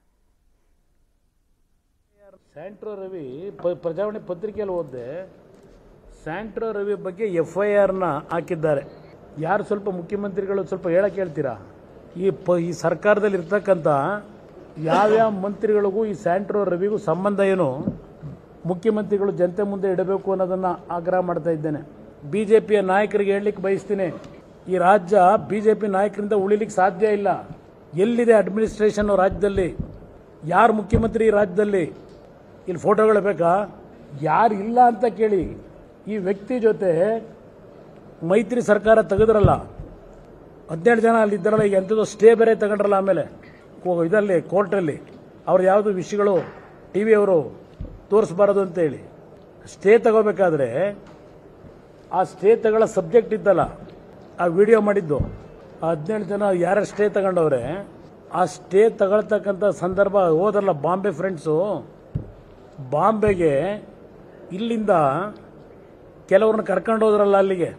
ಸ್ಯಾಂಟ್ರೋ ರವಿ ಪ ಪ್ರಜಾವಾಣಿ ಪತ್ರಿಕೆಯಲ್ಲಿ ಓದಿದೆ ಸ್ಯಾಂಟ್ರೋ ರವಿ ಬಗ್ಗೆ ಎಫ್ ಐ ಆರ್ನ ಹಾಕಿದ್ದಾರೆ ಯಾರು ಸ್ವಲ್ಪ ಮುಖ್ಯಮಂತ್ರಿಗಳು ಸ್ವಲ್ಪ ಹೇಳಕ್ಕೆ ಹೇಳ್ತೀರಾ ಈ ಪ ಈ ಸರ್ಕಾರದಲ್ಲಿ ಇರ್ತಕ್ಕಂಥ ಯಾವ್ಯಾವ ಮಂತ್ರಿಗಳಿಗೂ ಈ ಸ್ಯಾಂಟ್ರೋ ರವಿಗೂ ಸಂಬಂಧ ಏನು ಮುಖ್ಯಮಂತ್ರಿಗಳು ಜನತೆ ಮುಂದೆ ಇಡಬೇಕು ಅನ್ನೋದನ್ನು ಆಗ್ರಹ ಮಾಡ್ತಾ ಇದ್ದೇನೆ ಬಿ ಜೆ ಪಿಯ ನಾಯಕರಿಗೆ ಹೇಳಲಿಕ್ಕೆ ಬಯಸ್ತೀನಿ ಈ ರಾಜ್ಯ ಬಿ ಜೆ ಪಿ ನಾಯಕರಿಂದ ಉಳಿಲಿಕ್ಕೆ ಸಾಧ್ಯ ಇಲ್ಲ ಎಲ್ಲಿದೆ ಅಡ್ಮಿನಿಸ್ಟ್ರೇಷನ್ ರಾಜ್ಯದಲ್ಲಿ ಯಾರು ಮುಖ್ಯಮಂತ್ರಿ ಈ ರಾಜ್ಯದಲ್ಲಿ ಇಲ್ಲಿ ಫೋಟೋಗಳು ಬೇಕಾ ಯಾರು ಇಲ್ಲ ಅಂತ ಕೇಳಿ ಈ ವ್ಯಕ್ತಿ ಜೊತೆ ಮೈತ್ರಿ ಸರ್ಕಾರ ತೆಗೆದ್ರಲ್ಲ ಹದಿನೇಳು ಜನ ಅಲ್ಲಿ ಇದ್ದಾರಲ್ಲ ಈಗ ಎಂಥದ್ದು ಸ್ಟೇ ಬೇರೆ ತಗೊಂಡ್ರಲ್ಲ ಆಮೇಲೆ ಕೋ- ಇದರಲ್ಲಿ ಕೋರ್ಟಲ್ಲಿ ಅವ್ರು ಯಾವುದು ವಿಷಯಗಳು ಟಿ ವಿ ಅವರು ತೋರಿಸ್ಬಾರದು ಅಂತೇಳಿ ಸ್ಟೇ ತಗೋಬೇಕಾದ್ರೆ ಆ ಸ್ಟೇ ತಗೊಳ್ಳೋ ಸಬ್ಜೆಕ್ಟ್ ಇದ್ದಲ್ಲ ಆ ವಿಡಿಯೋ ಮಾಡಿದ್ದು ಆ ಹದಿನೇಳು ಜನ ಯಾರು ಸ್ಟೇ ತಗೊಂಡವ್ರೆ ಆ ಸ್ಟೇ ತಗೊಳ್ತಕ್ಕಂಥ ಸಂದರ್ಭ ಹೋದ್ರಲ್ಲ ಬಾಂಬೆ ಫ್ರೆಂಡ್ಸು ಬಾಂಬೆಗೆ ಇಲ್ಲಿಂದ ಕೆಲವ್ರನ್ನ ಕರ್ಕೊಂಡು ಹೋದ್ರಲ್ಲ ಅಲ್ಲಿಗೆ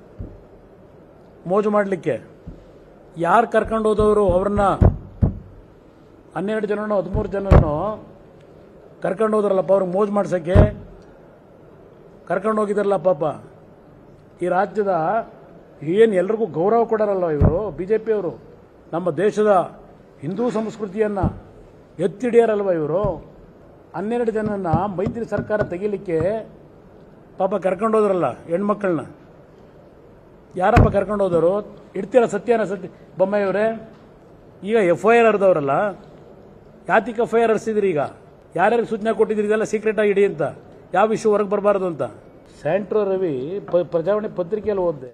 ಮೋಜು ಮಾಡಲಿಕ್ಕೆ ಯಾರು ಕರ್ಕೊಂಡು ಹೋದವರು ಅವ್ರನ್ನ ಹನ್ನೆರಡು ಜನನೋ ಹದಿಮೂರು ಜನನೋ ಕರ್ಕೊಂಡು ಹೋದ್ರಲ್ಲಪ್ಪ ಅವ್ರಿಗೆ ಮೋಜು ಮಾಡ್ಸೋಕ್ಕೆ ಕರ್ಕೊಂಡು ಹೋಗಿದಾರಲ್ಲ ಪಾಪ ಈ ರಾಜ್ಯದ ಏನು ಎಲ್ರಿಗೂ ಗೌರವ ಕೊಡೋರಲ್ಲ ಇವರು ಬಿ ಜೆ ಪಿಯವರು ನಮ್ಮ ದೇಶದ ಹಿಂದೂ ಸಂಸ್ಕೃತಿಯನ್ನು ಎತ್ತಿಡಿಯಾರಲ್ವ ಇವರು ಹನ್ನೆರಡು ಜನನ ಮೈತ್ರಿ ಸರ್ಕಾರ ತೆಗಿಲಿಕ್ಕೆ ಪಾಪ ಕರ್ಕೊಂಡು ಹೋದ್ರಲ್ಲ ಹೆಣ್ಮಕ್ಳನ್ನ ಯಾರಪ್ಪ ಕರ್ಕೊಂಡು ಹೋದವರು ಇಡ್ತೀರ ಸತ್ಯನ ಸತ್ಯ ಬೊಮ್ಮಾಯಿಯವರೇ ಈಗ ಎಫ್ ಐ ಆರ್ ಹರಿದವರಲ್ಲ ಯಾತಿಗೆ ಎಫ್ ಐ ಆರ್ ಹರಿಸಿದ್ರಿ ಈಗ ಯಾರ್ಯಾರಿಗೆ ಸೂಚನೆ ಕೊಟ್ಟಿದ್ರಿ ಇದೆಲ್ಲ ಸೀಕ್ರೆಟ್ ಆಗಿ ಇಡಿ ಅಂತ ಯಾವ ವಿಷಯ ಹೊರಗೆ ಬರಬಾರ್ದು ಅಂತ ಸ್ಯಾಂಟ್ರೋ ರವಿ ಪ- ಪ್ರಜಾವಾಣಿ ಪತ್ರಿಕೆಯಲ್ಲಿ ಓದಿದೆ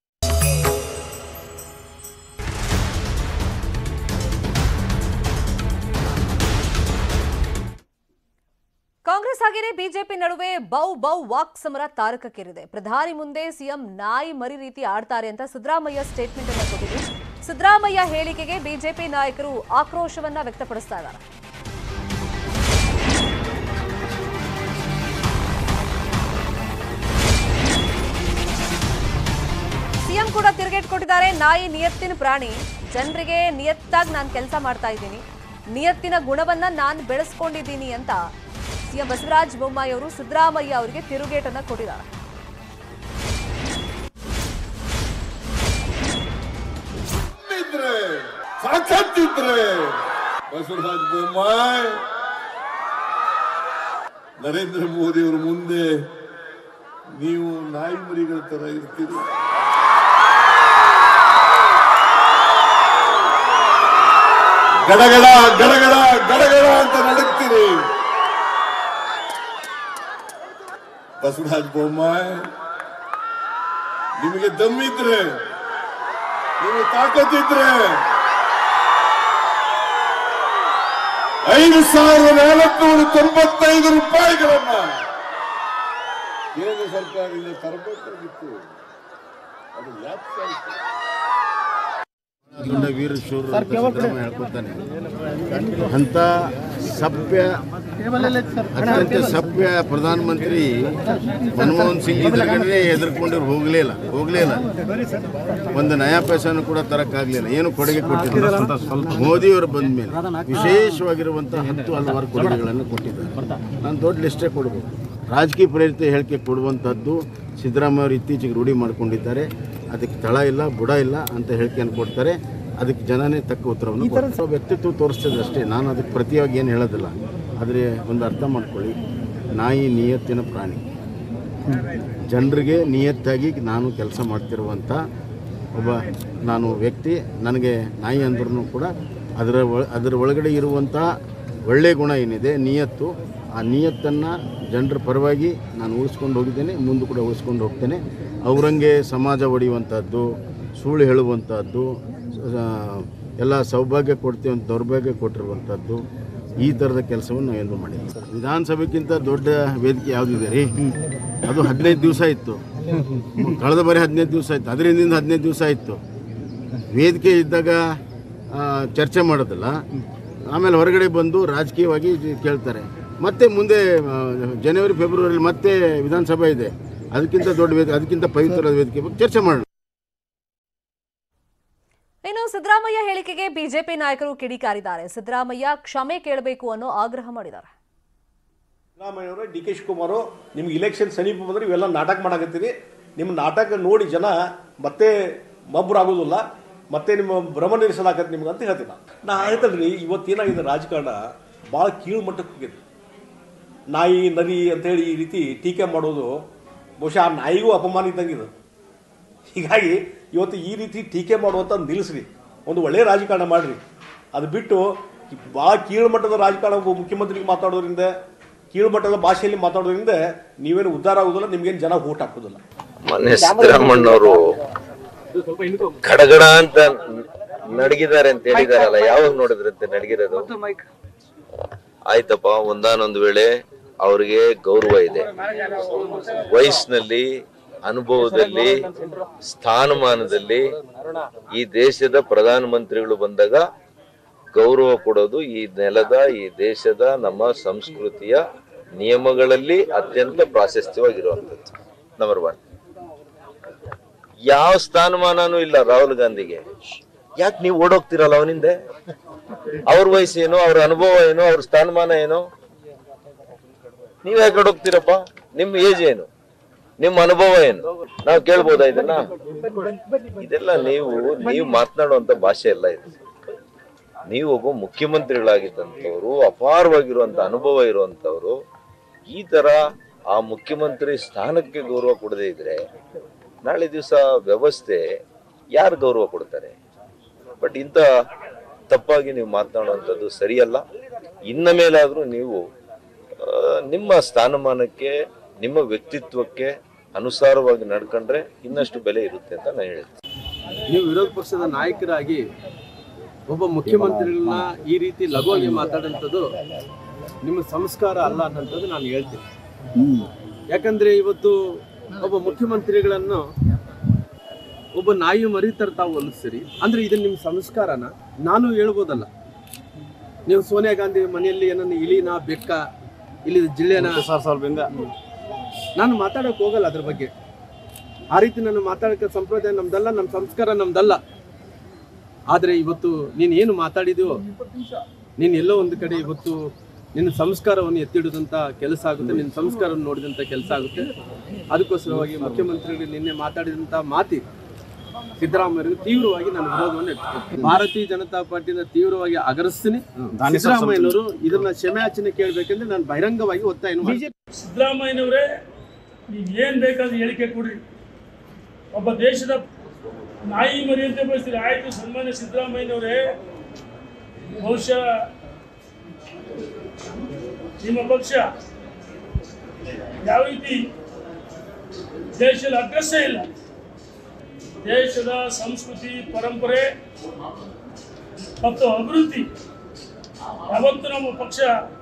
ಕಾಂಗ್ರೆಸ್ ಹಾಗೇನೆ ಬಿಜೆಪಿ ನಡುವೆ ಬೌ ಬೌ ವಾಕ್ ಸಮರ ತಾರಕಕ್ಕೇರಿದೆ ಪ್ರಧಾನಿ ಮುಂದೆ ಸಿಎಂ ನಾಯಿ ಮರಿ ರೀತಿ ಆಡ್ತಾರೆ ಅಂತ ಸಿದ್ದರಾಮಯ್ಯ ಸ್ಟೇಟ್ಮೆಂಟ್ ಅನ್ನು ಕೊಟ್ಟಿದ್ರು ಸಿದ್ದರಾಮಯ್ಯ ಹೇಳಿಕೆಗೆ ಬಿಜೆಪಿ ನಾಯಕರು ಆಕ್ರೋಶವನ್ನ ವ್ಯಕ್ತಪಡಿಸ್ತಾ ಇದ್ದಾರೆ ಸಿಎಂ ಕೂಡ ತಿರುಗೇಟ್ ಕೊಟ್ಟಿದ್ದಾರೆ ನಾಯಿ ನಿಯತ್ತಿನ ಪ್ರಾಣಿ ಜನರಿಗೆ ನಿಯತ್ತಾಗಿ ನಾನು ಕೆಲಸ ಮಾಡ್ತಾ ಇದ್ದೀನಿ ನಿಯತ್ತಿನ ಗುಣವನ್ನ ನಾನು ಬೆಳೆಸ್ಕೊಂಡಿದ್ದೀನಿ ಅಂತ ಸಿಎಂ ಬಸವರಾಜ ಬೊಮ್ಮಾಯಿ ಅವರು ಸಿದ್ದರಾಮಯ್ಯ ಅವರಿಗೆ ತಿರುಗೇಟನ್ನ ಕೊಟ್ಟಿದ್ದಾರೆ ಇದ್ರೆ ಸಾಕ್ಷಾತ್ತಿದ್ರೆ ಬಸವರಾಜ ಬೊಮ್ಮಾಯಿ ನರೇಂದ್ರ ಮೋದಿ ಅವರ ಮುಂದೆ ನೀವು ನಾಯಿ ಮರಿಗಳ ತರ ಇರ್ತೀರಿ ಗಡಗಡ ಗಡಗಡ ಗಡಗಡ ಅಂತ ನಡುಕ್ತೀರಿ ಬಸವರಾಜ ಬೊಮ್ಮಾಯಿ ನಿಮಗೆ ದಮ್ಮಿದ್ರೆ ನೀವು ತಾಕತ್ತಿದ್ರೆ ಐದು ಸಾವಿರದ ನಾಲ್ಕುನೂರ ತೊಂಬತ್ತೈದು ರೂಪಾಯಿಗಳನ್ನ ಕೇಂದ್ರ ಸರ್ಕಾರದಿಂದ ತರಬೇಕಾಗಿತ್ತು ಅದು ಲ್ಯಾಪ್ಸ್ ಆಯ್ತು ದೊಡ್ಡ ವೀರ ಶೂರ ಸಿದ್ದರಾಮಯ್ಯ ಹೇಳ್ಕೊತಾನೆ ಅಂತ ಸಭ್ಯ ಅತ್ಯಂತ ಸಭ್ಯ ಪ್ರಧಾನಮಂತ್ರಿ ಮನಮೋಹನ್ ಸಿಂಗ್ ಎದುರುಗಡೆ ಹೆದರ್ಕೊಂಡಿರು ಹೋಗ್ಲೇ ಇಲ್ಲ ಹೋಗ್ಲೇ ಇಲ್ಲ ಒಂದು ನಯಾ ಪೈಸನ್ನು ಕೂಡ ತರಕ್ಕಾಗ್ಲಿಲ್ಲ ಏನು ಕೊಡುಗೆ ಕೊಟ್ಟಿಲ್ಲ ಮೋದಿಯವರು ಬಂದ ಮೇಲೆ ವಿಶೇಷವಾಗಿರುವಂತಹ ಹತ್ತು ಹಲವಾರು ಕೊಡುಗೆಗಳನ್ನು ಕೊಟ್ಟಿದ್ದಾರೆ ನಾನು ದೊಡ್ಡ ಲಿಸ್ಟೇ ಕೊಡ್ಬೋದು ರಾಜಕೀಯ ಪ್ರೇರಿತ ಹೇಳಿಕೆ ಕೊಡುವಂಥದ್ದು ಸಿದ್ದರಾಮಯ್ಯ ಅವರು ಇತ್ತೀಚೆಗೆ ರೂಢಿ ಮಾಡ್ಕೊಂಡಿದ್ದಾರೆ ಅದಕ್ಕೆ ತಳ ಇಲ್ಲ ಬುಡ ಇಲ್ಲ ಅಂತ ಹೇಳಿಕೆಯನ್ನು ಕೊಡ್ತಾರೆ ಅದಕ್ಕೆ ಜನನೇ ತಕ್ಕ ಉತ್ತರವನ್ನು ಕೊಡ್ತಾರೆ. ವ್ಯಕ್ತಿತ್ವ ತೋರಿಸ್ತದೆ ಅಷ್ಟೇ ನಾನು ಅದಕ್ಕೆ ಪ್ರತಿಯಾಗಿ ಏನು ಹೇಳೋದಿಲ್ಲ ಆದರೆ ಒಂದು ಅರ್ಥ ಮಾಡ್ಕೊಳ್ಳಿ ನಾಯಿ ನಿಯತ್ತಿನ ಪ್ರಾಣಿ ಜನರಿಗೆ ನಿಯತ್ತಾಗಿ ನಾನು ಕೆಲಸ ಮಾಡ್ತಿರುವಂಥ ಒಬ್ಬ ನಾನು ವ್ಯಕ್ತಿ ನನಗೆ ನಾಯಿ ಅಂದ್ರೂ ಕೂಡ ಅದರ ಒಳ ಅದರ ಒಳಗಡೆ ಇರುವಂಥ ಒಳ್ಳೆಯ ಗುಣ ಏನಿದೆ ನಿಯತ್ತು ಆ ನಿಯತ್ತನ್ನು ಜನರ ಪರವಾಗಿ ನಾನು ಉಳಿಸ್ಕೊಂಡು ಹೋಗಿದ್ದೇನೆ ಮುಂದೆ ಕೂಡ ಉಳಿಸ್ಕೊಂಡು ಹೋಗ್ತೇನೆ ಅವರಂಗೆ ಸಮಾಜ ಒಡೆಯುವಂಥದ್ದು ಸುಳ್ಳು ಹೇಳುವಂಥದ್ದು ಆ, ಎಲ್ಲ ಸೌಭಾಗ್ಯ ಕೊಡ್ತೀವಿ ಅಂತ ದೌರ್ಭಾಗ್ಯ ಕೊಟ್ಟಿರುವಂಥದ್ದು ಈ ಥರದ ಕೆಲಸವನ್ನು ನಾವು ಎಂದು ಮಾಡಿದ್ವಿ ವಿಧಾನಸಭೆಗಿಂತ ದೊಡ್ಡ ವೇದಿಕೆ ಯಾವುದಿದೆ ರೀ ಅದು ಹದಿನೈದು ದಿವಸ ಇತ್ತು ಕಳೆದ ಬಾರಿ ಹದಿನೈದು ದಿವಸ ಇತ್ತು ಅದರಿಂದ ಹದಿನೈದು ದಿವಸ ಇತ್ತು ವೇದಿಕೆ ಇದ್ದಾಗ ಆ, ಚರ್ಚೆ ಮಾಡೋದಿಲ್ಲ ಆಮೇಲೆ ಹೊರಗಡೆ ಬಂದು ರಾಜಕೀಯವಾಗಿ ಇದು ಕೇಳ್ತಾರೆ ಮತ್ತೆ ಮುಂದೆ ಆ, ಜನವರಿ ಫೆಬ್ರವರಿಲಿ ಮತ್ತೆ ವಿಧಾನಸಭೆ ಇದೆ ಅದಕ್ಕಿಂತ ದೊಡ್ಡ ವೇದಿಕೆ ಅದಕ್ಕಿಂತ ಪವಿತ್ರವಾದ ವೇದಿಕೆ ಬಗ್ಗೆ ಚರ್ಚೆ ಮಾಡೋಣ ಇನ್ನು ಸಿದ್ದರಾಮಯ್ಯ ಹೇಳಿಕೆಗೆ ಬಿಜೆಪಿ ನಾಯಕರು ಕಿಡಿಕಾರಿದ್ದಾರೆ ಸಿದ್ದರಾಮಯ್ಯ ಕ್ಷಮೆ ಕೇಳಬೇಕು ಅನ್ನೋ ಆಗ್ರಹ ಮಾಡಿದ್ದಾರೆ ಸಿದ್ದರಾಮಯ್ಯವರು ಡಿ ಕೆ ಶಿವಕುಮಾರ್ ನಿಮ್ಗೆ ಇಲೆಕ್ಷನ್ ಸಮೀಪ ಬಂದ್ರೆ ಇವೆಲ್ಲ ನಾಟಕ ಮಾಡಕತ್ತೀರಿ ನಿಮ್ಮ ನಾಟಕ ನೋಡಿ ಜನ ಮತ್ತೆ ಮಬ್ಬರಾಗೋದಿಲ್ಲ ಮತ್ತೆ ನಿಮ್ಮ ಭ್ರಮ ನಿಲ್ಲಿಸಲಾಗತ್ತೆ ನಿಮ್ಗೆ ಅಂತ ಹೇಳ್ತೀನಿ ನಾನು ನಾ ಹೇಳ್ತಲ್ರಿ ಇವತ್ತೇನಾಗಿದೆ ರಾಜಕಾರಣ ಭಾಳ ಕೀಳು ಮಟ್ಟಕ್ಕೆ ಹೋಗಿದೆ ನಾಯಿ ನರಿ ಅಂತೇಳಿ ಈ ರೀತಿ ಟೀಕೆ ಮಾಡೋದು ಬಹುಶಃ ಆ ನಾಯಿಗೂ ಅಪಮಾನ ಇದ್ದಂಗಿದೆ ಹೀಗಾಗಿ ಇವತ್ತು ಈ ರೀತಿ ಟೀಕೆ ಮಾಡುವಂಥ ನಿಲ್ಲಿಸ್ರಿ ಒಂದು ಒಳ್ಳೆಯ ರಾಜಕಾರಣ ಮಾಡಿರಿ ಅದು ಬಿಟ್ಟು ಭಾಳ ಕೀಳುಮಟ್ಟದ ರಾಜಕಾರಣ ಒಬ್ಬ ಮುಖ್ಯಮಂತ್ರಿಗೆ ಮಾತಾಡೋದ್ರಿಂದ ಕೀಳುಮಟ್ಟದ ಭಾಷೆಯಲ್ಲಿ ಮಾತಾಡೋದ್ರಿಂದ ನೀವೇನು ಉದ್ಧಾರ ಆಗೋದಿಲ್ಲ ನಿಮ್ಗೇನು ಜನ ಓಟ್ ಹಾಕೋದಿಲ್ಲ ಮೊನ್ನೆ ಸಿದ್ದರಾಮಣ್ಣವರು ಖಡಗಡ ಅಂತ ನಡಗಿದ್ದಾರೆ ಅಂತ ಹೇಳಿದಾರಲ್ಲ ಯಾವಾಗ ನೋಡಿದ್ರಂತೆ ನಡಗಿರೋದು ಆಯ್ತಪ್ಪ ಒಂದಾನೊಂದು ವೇಳೆ ಅವ್ರಿಗೆ ಗೌರವ ಇದೆ ವಯಸ್ಸಿನಲ್ಲಿ ಅನುಭವದಲ್ಲಿ ಸ್ಥಾನಮಾನದಲ್ಲಿ ಈ ದೇಶದ ಪ್ರಧಾನಮಂತ್ರಿಗಳು ಬಂದಾಗ ಗೌರವ ಕೊಡೋದು ಈ ನೆಲದ ಈ ದೇಶದ ನಮ್ಮ ಸಂಸ್ಕೃತಿಯ ನಿಯಮಗಳಲ್ಲಿ ಅತ್ಯಂತ ಪ್ರಾಶಸ್ತ್ಯವಾಗಿರುವಂಥದ್ದು ನಂಬರ್ ಒನ್ ಯಾವ ಸ್ಥಾನಮಾನನೂ ಇಲ್ಲ ರಾಹುಲ್ ಗಾಂಧಿಗೆ ಯಾಕೆ ನೀವು ಓಡೋಗ್ತಿರಲ್ಲ ಅವನಿಂದ ಅವ್ರ ವಯಸ್ಸೇನು ಅವ್ರ ಅನುಭವ ಏನು ಅವ್ರ ಸ್ಥಾನಮಾನ ಏನು ನೀವ್ ಯಾಕೆ ಓಡೋಗ್ತೀರಪ್ಪ ನಿಮ್ ಏಜ್ ಏನು ನಿಮ್ ಅನುಭವ ಏನು ನಾವು ಕೇಳ್ಬೋದಾ ಇದನ್ನ ಇದೆಲ್ಲ ನೀವು ನೀವು ಮಾತನಾಡುವಂತ ಭಾಷೆ ಎಲ್ಲ ಇದೆ ನೀವು ಒಬ್ಬ ಮುಖ್ಯಮಂತ್ರಿಗಳಾಗಿದ್ದಂಥವ್ರು ಅಪಾರವಾಗಿರುವಂತ ಅನುಭವ ಇರುವಂತವ್ರು ಈ ತರ ಆ ಮುಖ್ಯಮಂತ್ರಿ ಸ್ಥಾನಕ್ಕೆ ಗೌರವ ಕೊಡದೇ ಇದ್ರೆ ನಾಳೆ ದಿವಸ ವ್ಯವಸ್ಥೆ ಯಾರು ಗೌರವ ಕೊಡ್ತಾರೆ ಬಟ್ ಇಂಥ ತಪ್ಪಾಗಿ ನೀವು ಮಾತನಾಡುವಂಥದ್ದು ಸರಿಯಲ್ಲ ಇನ್ನ ಮೇಲಾದ್ರೂ ನೀವು ಆ, ನಿಮ್ಮ ಸ್ಥಾನಮಾನಕ್ಕೆ ನಿಮ್ಮ ವ್ಯಕ್ತಿತ್ವಕ್ಕೆ ಅನುಸಾರವಾಗಿ ನಡ್ಕೊಂಡ್ರೆ ಇನ್ನಷ್ಟು ಬೆಲೆ ಇರುತ್ತೆ ಅಂತ ನಾನು ಹೇಳ್ತೀನಿ ನೀವು ವಿರೋಧ ಪಕ್ಷದ ನಾಯಕರಾಗಿ ಒಬ್ಬ ಮುಖ್ಯಮಂತ್ರಿಗಳನ್ನ ಈ ರೀತಿ ಲಘುವಾಗಿ ಮಾತಾಡೋಂಥದ್ದು ನಿಮ್ಮ ಸಂಸ್ಕಾರ ಅಲ್ಲ ಅನ್ನೋಂಥದ್ದು ನಾನು ಹೇಳ್ತೀನಿ ಯಾಕಂದ್ರೆ ಇವತ್ತು ಒಬ್ಬ ಮುಖ್ಯಮಂತ್ರಿಗಳನ್ನು ಒಬ್ಬ ನಾಯಿ ಮರಿ ಥರ ತಾವು ಹೋಲಿಸ್ತೀರಿ ಅಂದ್ರೆ ಇದು ನಿಮ್ಮ ಸಂಸ್ಕಾರನ ನಾನು ಹೇಳ್ಬೋದಲ್ಲ ನೀವು ಸೋನಿಯಾ ಗಾಂಧಿ ಮನೆಯಲ್ಲಿ ಏನನ್ನ ಇಲಿನ ಬೆಕ್ಕ ಇಲ್ಲಿ ಜಿಲ್ಲೆನ ನಾನು ಮಾತಾಡಕ್ ಹೋಗಲ್ಲ ಅದ್ರ ಬಗ್ಗೆ ಆ ರೀತಿ ನಾನು ಮಾತಾಡಕ್ಕೆ ಸಂಪ್ರದಾಯ ನಮ್ದಲ್ಲ ನಮ್ಮ ಸಂಸ್ಕಾರ ನಮ್ದಲ್ಲ ಆದ್ರೆ ಇವತ್ತು ನೀನು ಏನು ಮಾತಾಡಿದ್ಯೋ ನೀನು ಎಲ್ಲೋ ಒಂದು ಕಡೆ ಇವತ್ತು ನಿನ್ನ ಸಂಸ್ಕಾರವನ್ನು ಎತ್ತಿಡುದಂತ ಕೆಲಸ ಆಗುತ್ತೆ ನಿನ್ನ ಸಂಸ್ಕಾರವನ್ನು ನೋಡಿದಂತ ಕೆಲಸ ಆಗುತ್ತೆ ಅದಕ್ಕೋಸ್ಕರವಾಗಿ ಮುಖ್ಯಮಂತ್ರಿಗಳು ನಿನ್ನೆ ಮಾತಾಡಿದಂತ ಮಾತಿ ಸಿದ್ದರಾಮಯ್ಯರಿಗೆ ತೀವ್ರವಾಗಿ ನಾನು ವಿರೋಧವನ್ನು ವ್ಯಕ್ತಪಡಿಸ್ತೀನಿ. ಭಾರತೀಯ ಜನತಾ ಪಾರ್ಟಿನ ತೀವ್ರವಾಗಿ ಅಗರಿಸ್ತೀನಿ ಸಿದ್ದರಾಮಯ್ಯನವರು ಇದನ್ನ ಕ್ಷಮೆಯಾಚನೆ ಕೇಳಬೇಕೆಂದ್ರೆ ನಾನು ಬಹಿರಂಗವಾಗಿ ಒತ್ತಾಯ ಮಾಡ್ತೀನಿ ಸಿದ್ದರಾಮಯ್ಯನವರೇ ನೀವು ಏನು ಬೇಕಾದ್ರೂ ಹೇಳಿಕೆ ಕೊಡ್ರಿ ಒಬ್ಬ ದೇಶದ ನಾಯಿ ಮರಿ ಅಂತ ಬಯಸ್ತೀರಿ ಆಯಿತು ಸನ್ಮಾನ್ಯ ಸಿದ್ದರಾಮಯ್ಯನವರೇ ಬಹುಶಃ ನಿಮ್ಮ ಪಕ್ಷ ಯಾವ ರೀತಿ ದೇಶದ ಅಡ್ರೆಸ್ಸೇ ಇಲ್ಲ ದೇಶದ ಸಂಸ್ಕೃತಿ ಪರಂಪರೆ ಮತ್ತು ಅಭಿವೃದ್ಧಿ ಯಾವತ್ತು ನಮ್ಮ ಪಕ್ಷ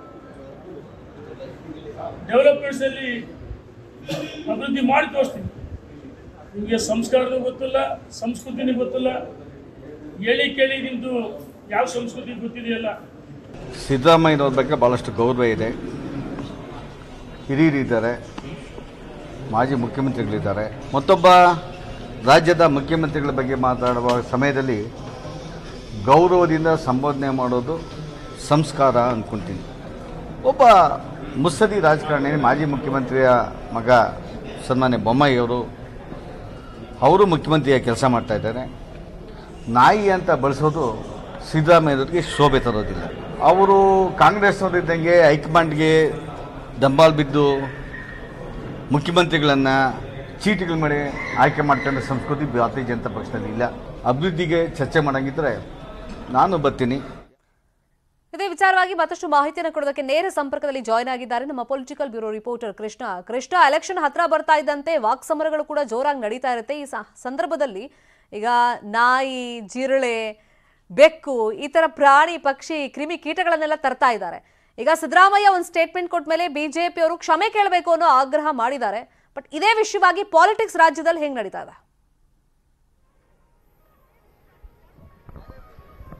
ಡೆವಲಪ್ಮೆಂಟ್ಸಲ್ಲಿ ಅಭಿವೃದ್ಧಿ ಮಾಡಿ ತೋರಿಸ್ತೀವಿ ನಿಮಗೆ ಸಂಸ್ಕಾರನೂ ಗೊತ್ತಿಲ್ಲ ಸಂಸ್ಕೃತಿನೂ ಗೊತ್ತಿಲ್ಲ ಹೇಳಿ ಕೇಳಿ ನಿಮ್ಮದು ಯಾವ ಸಂಸ್ಕೃತಿ ಗೊತ್ತಿದೆಯಲ್ಲ ಸಿದ್ದರಾಮಯ್ಯನವ್ರ ಬಗ್ಗೆ ಭಾಳಷ್ಟು ಗೌರವ ಇದೆ ಹಿರಿಯರಿದ್ದಾರೆ ಮಾಜಿ ಮುಖ್ಯಮಂತ್ರಿಗಳಿದ್ದಾರೆ ಮತ್ತೊಬ್ಬ ರಾಜ್ಯದ ಮುಖ್ಯಮಂತ್ರಿಗಳ ಬಗ್ಗೆ ಮಾತಾಡುವ ಸಮಯದಲ್ಲಿ ಗೌರವದಿಂದ ಸಂಬೋಧನೆ ಮಾಡೋದು ಸಂಸ್ಕಾರ ಅಂದ್ಕೊತೀನಿ ಒಬ್ಬ ಮುತ್ಸದಿ ರಾಜಕಾರಣಿ ಮಾಜಿ ಮುಖ್ಯಮಂತ್ರಿಯ ಮಗ ಸನ್ಮಾನ್ಯ ಬೊಮ್ಮಾಯಿಯವರು ಅವರು ಮುಖ್ಯಮಂತ್ರಿಯಾಗಿ ಕೆಲಸ ಮಾಡ್ತಾ ಇದ್ದಾರೆ ನಾಯಿ ಅಂತ ಬಳಸೋದು ಸಿದ್ದರಾಮಯ್ಯವ್ರಿಗೆ ಶೋಭೆ ತರೋದಿಲ್ಲ ಅವರು ಕಾಂಗ್ರೆಸ್ನವರು ಇದ್ದಂಗೆ ಹೈಕಮಾಂಡ್ಗೆ ದಂಬಾಲ್ ಬಿದ್ದು ಮುಖ್ಯಮಂತ್ರಿಗಳನ್ನು ಚೀಟಿಗಳ ಮೇಲೆ ಆಯ್ಕೆ ಮಾಡ್ಕೊಂಡ ಸಂಸ್ಕೃತಿ ಭಾರತೀಯ ಜನತಾ ಪಕ್ಷದಲ್ಲಿ ಇಲ್ಲ ಅಭಿವೃದ್ಧಿಗೆ ಚರ್ಚೆ ಮಾಡಂಗಿದ್ರೆ ನಾನು ಬರ್ತೀನಿ ಇದೇ ವಿಚಾರವಾಗಿ ಮತ್ತಷ್ಟು ಮಾಹಿತಿಯನ್ನು ಕೊಡೋದಕ್ಕೆ ನೇರ ಸಂಪರ್ಕದಲ್ಲಿ ಜಾಯ್ನ್ ಆಗಿದ್ದಾರೆ ನಮ್ಮ political bureau reporter Krishna Krishna election ಹತ್ರ ಬರ್ತಾ ಇದ್ದಂತೆ ವಾಕ್ಸಮರಗಳು ಕೂಡ ಜೋರಾಗಿ ನಡೀತಾ ಇರುತ್ತೆ ಈ ಸ- ಸಂದರ್ಭದಲ್ಲಿ ಈಗ ನಾಯಿ ಜಿರಳೆ ಬೆಕ್ಕು ಈ ತರ ಪ್ರಾಣಿ ಪಕ್ಷಿ ಕ್ರಿಮಿ ಕೀಟಗಳನ್ನೆಲ್ಲ ತರ್ತಾ ಇದ್ದಾರೆ ಈಗ ಸಿದ್ದರಾಮಯ್ಯ ಒಂದು ಸ್ಟೇಟ್ಮೆಂಟ್ ಕೊಟ್ಟ ಮೇಲೆ ಬಿಜೆಪಿ ಅವರು ಕ್ಷಮೆ ಕೇಳಬೇಕು ಅನ್ನೋ ಆಗ್ರಹ ಮಾಡಿದ್ದಾರೆ ಬಟ್ ಇದೇ ವಿಷಯವಾಗಿ ಪಾಲಿಟಿಕ್ಸ್ ರಾಜ್ಯದಲ್ಲಿ ಹೆಂಗ್ ನಡೀತಾ ಇದೆ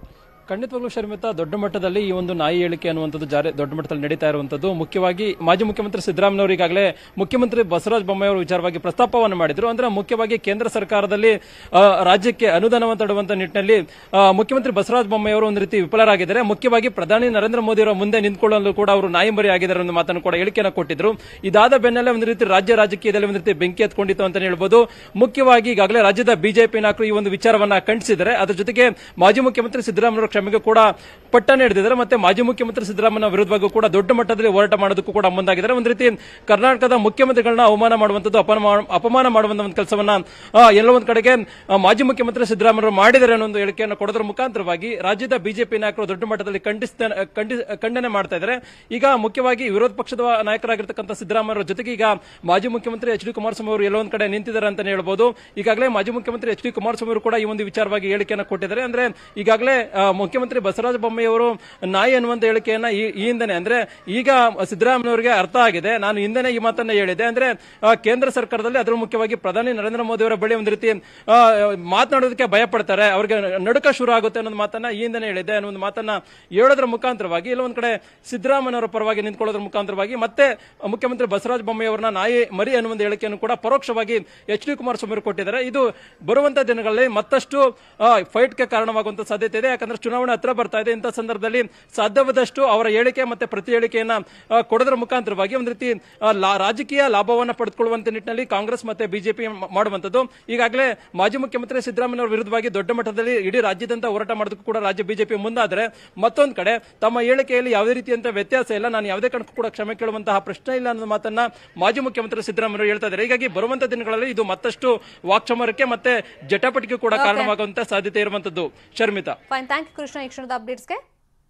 ಖಂಡಿತವಾಗ್ಲೂ ಶರ್ಮಿತಾ ದೊಡ್ಡ ಮಟ್ಟದಲ್ಲಿ ಈ ಒಂದು ನಾಯಿ ಹೇಳಿಕೆ ಅನ್ನುವಂಥದ್ದು ಜಾರಿ ದೊಡ್ಡ ಮಟ್ಟದಲ್ಲಿ ನಡೀತಾ ಇರುವಂಥದ್ದು ಮುಖ್ಯವಾಗಿ ಮಾಜಿ ಮುಖ್ಯಮಂತ್ರಿ ಸಿದ್ದರಾಮಯ್ಯವರು ಈಗಾಗಲೇ ಮುಖ್ಯಮಂತ್ರಿ ಬಸವರಾಜ ಬೊಮ್ಮಾಯಿ ಅವರು ವಿಚಾರವಾಗಿ ಪ್ರಸ್ತಾಪವನ್ನು ಮಾಡಿದ್ರು ಅಂದ್ರೆ ಮುಖ್ಯವಾಗಿ ಕೇಂದ್ರ ಸರ್ಕಾರದಲ್ಲಿ ಆ, ರಾಜ್ಯಕ್ಕೆ ಅನುದಾನವನ್ನು ತಡುವಂತ ನಿಟ್ಟಿನಲ್ಲಿ ಆ, ಮುಖ್ಯಮಂತ್ರಿ ಬಸವರಾಜ ಬೊಮ್ಮಾಯಿ ಅವರು ಒಂದು ರೀತಿ ವಿಫಲರಾಗಿದ್ದಾರೆ ಮುಖ್ಯವಾಗಿ ಪ್ರಧಾನಿ ನರೇಂದ್ರ ಮೋದಿ ಅವರ ಮುಂದೆ ನಿಂತ್ಕೊಳ್ಳಲು ಕೂಡ ಅವರು ನಾಯಿ ಮರಿ ಆಗಿದ್ದಾರೆ ಅನ್ನೋ ಮಾತನ್ನು ಕೂಡ ಹೇಳಿಕೆಯನ್ನು ಕೊಟ್ಟಿದ್ರು ಇದಾದ ಬೆನ್ನಲ್ಲೇ ಒಂದು ರೀತಿ ರಾಜ್ಯ ರಾಜಕೀಯದಲ್ಲಿ ಒಂದು ರೀತಿ ಬೆಂಕಿ ಎತ್ಕೊಂಡಿತ್ತು ಅಂತ ಹೇಳ್ಬೋದು ಮುಖ್ಯವಾಗಿ ಈಗಾಗಲೇ ರಾಜ್ಯದ ಬಿಜೆಪಿ ನಾಯಕರು ಈ ಒಂದು ವಿಚಾರವನ್ನ ಖಂಡಿಸಿದ್ದಾರೆ ಅದರ ಜೊತೆಗೆ ಮಾಜಿ ಮುಖ್ಯಮಂತ್ರಿ ಸಿದ್ದರಾಮಯ್ಯ ಕ್ಷಮೆಗೆ ಕೂಡ ಪಟ್ಟನೆ ಹಿಡಿದಿದ್ದಾರೆ ಮತ್ತೆ ಮಾಜಿ ಮುಖ್ಯಮಂತ್ರಿ ಸಿದ್ದರಾಮಯ್ಯ ವಿರುದ್ಧವಾಗೂ ಕೂಡ ದೊಡ್ಡ ಮಟ್ಟದಲ್ಲಿ ಹೋರಾಟ ಮಾಡೋದಕ್ಕೂ ಕೂಡ ಮುಂದಾಗಿದ್ದಾರೆ ಒಂದು ರೀತಿ ಕರ್ನಾಟಕದ ಮುಖ್ಯಮಂತ್ರಿಗಳನ್ನ ಅವಮಾನ ಮಾಡುವಂತದ್ದು ಅಪಮಾನ ಅಪಮಾನ ಮಾಡುವಂತ ಒಂದು ಕೆಲಸವನ್ನ ಆ, ಎಲ್ಲೋ ಒಂದ್ ಕಡೆಗೆ ಆ, ಮಾಜಿ ಮುಖ್ಯಮಂತ್ರಿ ಸಿದ್ದರಾಮಯ್ಯ ಮಾಡಿದ್ದಾರೆ ಅನ್ನೋ ಒಂದು ಹೇಳಿಕೆಯನ್ನು ಕೊಡೋದ್ರ ಮುಖಾಂತರವಾಗಿ ರಾಜ್ಯದ ಬಿಜೆಪಿ ನಾಯಕರು ದೊಡ್ಡ ಮಟ್ಟದಲ್ಲಿ ಖಂಡಿಸ್ತಾ ಖಂಡಿ- ಖಂಡನೆ ಮಾಡ್ತಾ ಇದ್ದಾರೆ ಈಗ ಮುಖ್ಯವಾಗಿ ವಿರೋಧ ಪಕ್ಷದ ನಾಯಕರಾಗಿರ್ತಕ್ಕಂಥ ಸಿದ್ದರಾಮಯ್ಯ ಅವರ ಜೊತೆಗೆ ಈಗ ಮಾಜಿ ಮುಖ್ಯಮಂತ್ರಿ ಎಚ್ ಡಿ ಕುಮಾರಸ್ವಾಮಿ ಅವರು ಎಲ್ಲೋ ಒಂದ್ ಕಡೆ ನಿಂತಿದ್ದಾರೆ ಅಂತಾನೆ ಹೇಳ್ಬೋದು ಈಗಾಗಲೇ ಮಾಜಿ ಮುಖ್ಯಮಂತ್ರಿ ಎಚ್ ಡಿ ಕುಮಾರಸ್ವಾಮಿ ಅವರು ಕೂಡ ಈ ಒಂದು ವಿಚಾರವಾಗಿ ಹೇಳಿಕೆಯನ್ನು ಕೊಟ್ಟಿದ್ದಾರೆ ಅಂದ್ರೆ ಈಗಾಗಲೇ ಆ, ಮುಖ್ಯಮಂತ್ರಿ ಬಸವರಾಜ ಬೊಮ್ಮಾಯಿ ಅವರು ನಾಯಿ ಅನ್ನುವಂತ ಹೇಳಿಕೆಯನ್ನ ಈ ಈ ಹಿಂದೆನೆ ಅಂದ್ರೆ ಈಗ ಸಿದ್ದರಾಮಯ್ಯ ಅವರಿಗೆ ಅರ್ಥ ಆಗಿದೆ ನಾನು ಹಿಂದೆನೆ ಈ ಮಾತನ್ನ ಹೇಳಿದೆ ಅಂದ್ರೆ ಆ, ಕೇಂದ್ರ ಸರ್ಕಾರದಲ್ಲಿ ಅದರ ಮುಖ್ಯವಾಗಿ ಪ್ರಧಾನಿ ನರೇಂದ್ರ ಮೋದಿ ಅವರ ಬಳಿ ಒಂದು ರೀತಿ ಆ, ಮಾತನಾಡೋದಕ್ಕೆ ಭಯ ಪಡ್ತಾರೆ ಅವರಿಗೆ ನಡುಕ ಶುರು ಆಗುತ್ತೆ ಅನ್ನೋದು ಮಾತನ್ನ ಈ ಹಿಂದೆನೆ ಹೇಳಿದೆ ಅನ್ನೋ ಒಂದು ಮಾತನ್ನ ಹೇಳೋದ್ರ ಮುಖಾಂತರವಾಗಿ ಇಲ್ಲ ಒಂದ್ ಕಡೆ ಸಿದ್ದರಾಮಯ್ಯ ಅವರ ಪರವಾಗಿ ನಿಂತ್ಕೊಳ್ಳೋದ್ರ ಮುಖಾಂತರವಾಗಿ ಮತ್ತೆ ಮುಖ್ಯಮಂತ್ರಿ ಬಸವರಾಜ ಬೊಮ್ಮಾಯಿ ಅವರನ್ನ ನಾಯಿ ಮರಿ ಅನ್ನುವ ಒಂದು ಹೇಳಿಕೆಯನ್ನು ಕೂಡ ಪರೋಕ್ಷವಾಗಿ ಎಚ್ ಡಿ ಕುಮಾರಸ್ವಾಮಿ ಅವರು ಕೊಟ್ಟಿದ್ದಾರೆ ಇದು ಬರುವಂತ ದಿನಗಳಲ್ಲಿ ಮತ್ತಷ್ಟು ಫೈಟ್ಗೆ ಕಾರಣವಾಗುವಂತ ಸಾಧ್ಯತೆ ಇದೆ ಯಾಕಂದ್ರೆ ಚುನಾವಣೆ ಹತ್ರ ಬರ್ತಾ ಇದೆ ಇಂಥ ಸಂದರ್ಭದಲ್ಲಿ ಸಾಧ್ಯವಾದಷ್ಟು ಅವರ ಹೇಳಿಕೆ ಮತ್ತೆ ಪ್ರತಿ ಹೇಳಿಕೆಯನ್ನ ಆ, ಕೊಡೋದ್ರ ಮುಖಾಂತರವಾಗಿ ಒಂದು ರೀತಿ ಆ, ಲಾ- ರಾಜಕೀಯ ಲಾಭವನ್ನ ಪಡೆದುಕೊಳ್ಳುವಂತ ನಿಟ್ಟಿನಲ್ಲಿ ಕಾಂಗ್ರೆಸ್ ಮತ್ತೆ ಬಿಜೆಪಿ ಮಾಡುವಂತದ್ದು ಈಗಾಗಲೇ ಮಾಜಿ ಮುಖ್ಯಮಂತ್ರಿ ಸಿದ್ದರಾಮಯ್ಯ ಅವರ ವಿರುದ್ಧವಾಗಿ ದೊಡ್ಡ ಮಟ್ಟದಲ್ಲಿ ಇಡೀ ರಾಜ್ಯದಂತ ಹೋರಾಟ ಮಾಡೋದಕ್ಕೂ ಕೂಡ ರಾಜ್ಯ ಬಿಜೆಪಿ ಮುಂದಾದರೆ ಮತ್ತೊಂದು ಕಡೆ ತಮ್ಮ ಹೇಳಿಕೆಯಲ್ಲಿ ಯಾವುದೇ ರೀತಿಯಂತ ವ್ಯತ್ಯಾಸ ಇಲ್ಲ ನಾನು ಯಾವುದೇ ಕಾರಣಕ್ಕೂ ಕೂಡ ಕ್ಷಮೆ ಕೇಳುವಂತಹ ಪ್ರಶ್ನೆ ಇಲ್ಲ ಅನ್ನೋ ಮಾತನ್ನ ಮಾಜಿ ಮುಖ್ಯಮಂತ್ರಿ ಸಿದ್ದರಾಮಯ್ಯ ಅವರು ಹೇಳ್ತಾ ಇದ್ದಾರೆ ಹೀಗಾಗಿ ಬರುವಂತ ದಿನಗಳಲ್ಲಿ ಇದು ಮತ್ತಷ್ಟು ವಾಕ್ಸಮರಕ್ಕೆ ಮತ್ತೆ ಜಟಾಪಟಿಗೆ ಕೂಡ Okay. ಕಾರಣವಾಗುವಂತ ಸಾಧ್ಯತೆ ಇರುವಂತದ್ದು Sharmitha fine thank you Krishna ಈ ಕ್ಷಣದ ಅಪ್ಡೇಟ್ಸ್ಗೆ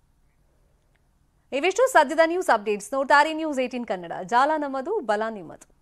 ಇವಿಷ್ಟು ಸದ್ಯದ ನ್ಯೂಸ್ ಅಪ್ಡೇಟ್ಸ್ ನೋಡ್ತಾರೆ ನ್ಯೂಸ್ ಏಟೀನ್ ಕನ್ನಡ ಜಾಲ ನಮ್ಮದು ಬಲ ನಿಮ್ಮದು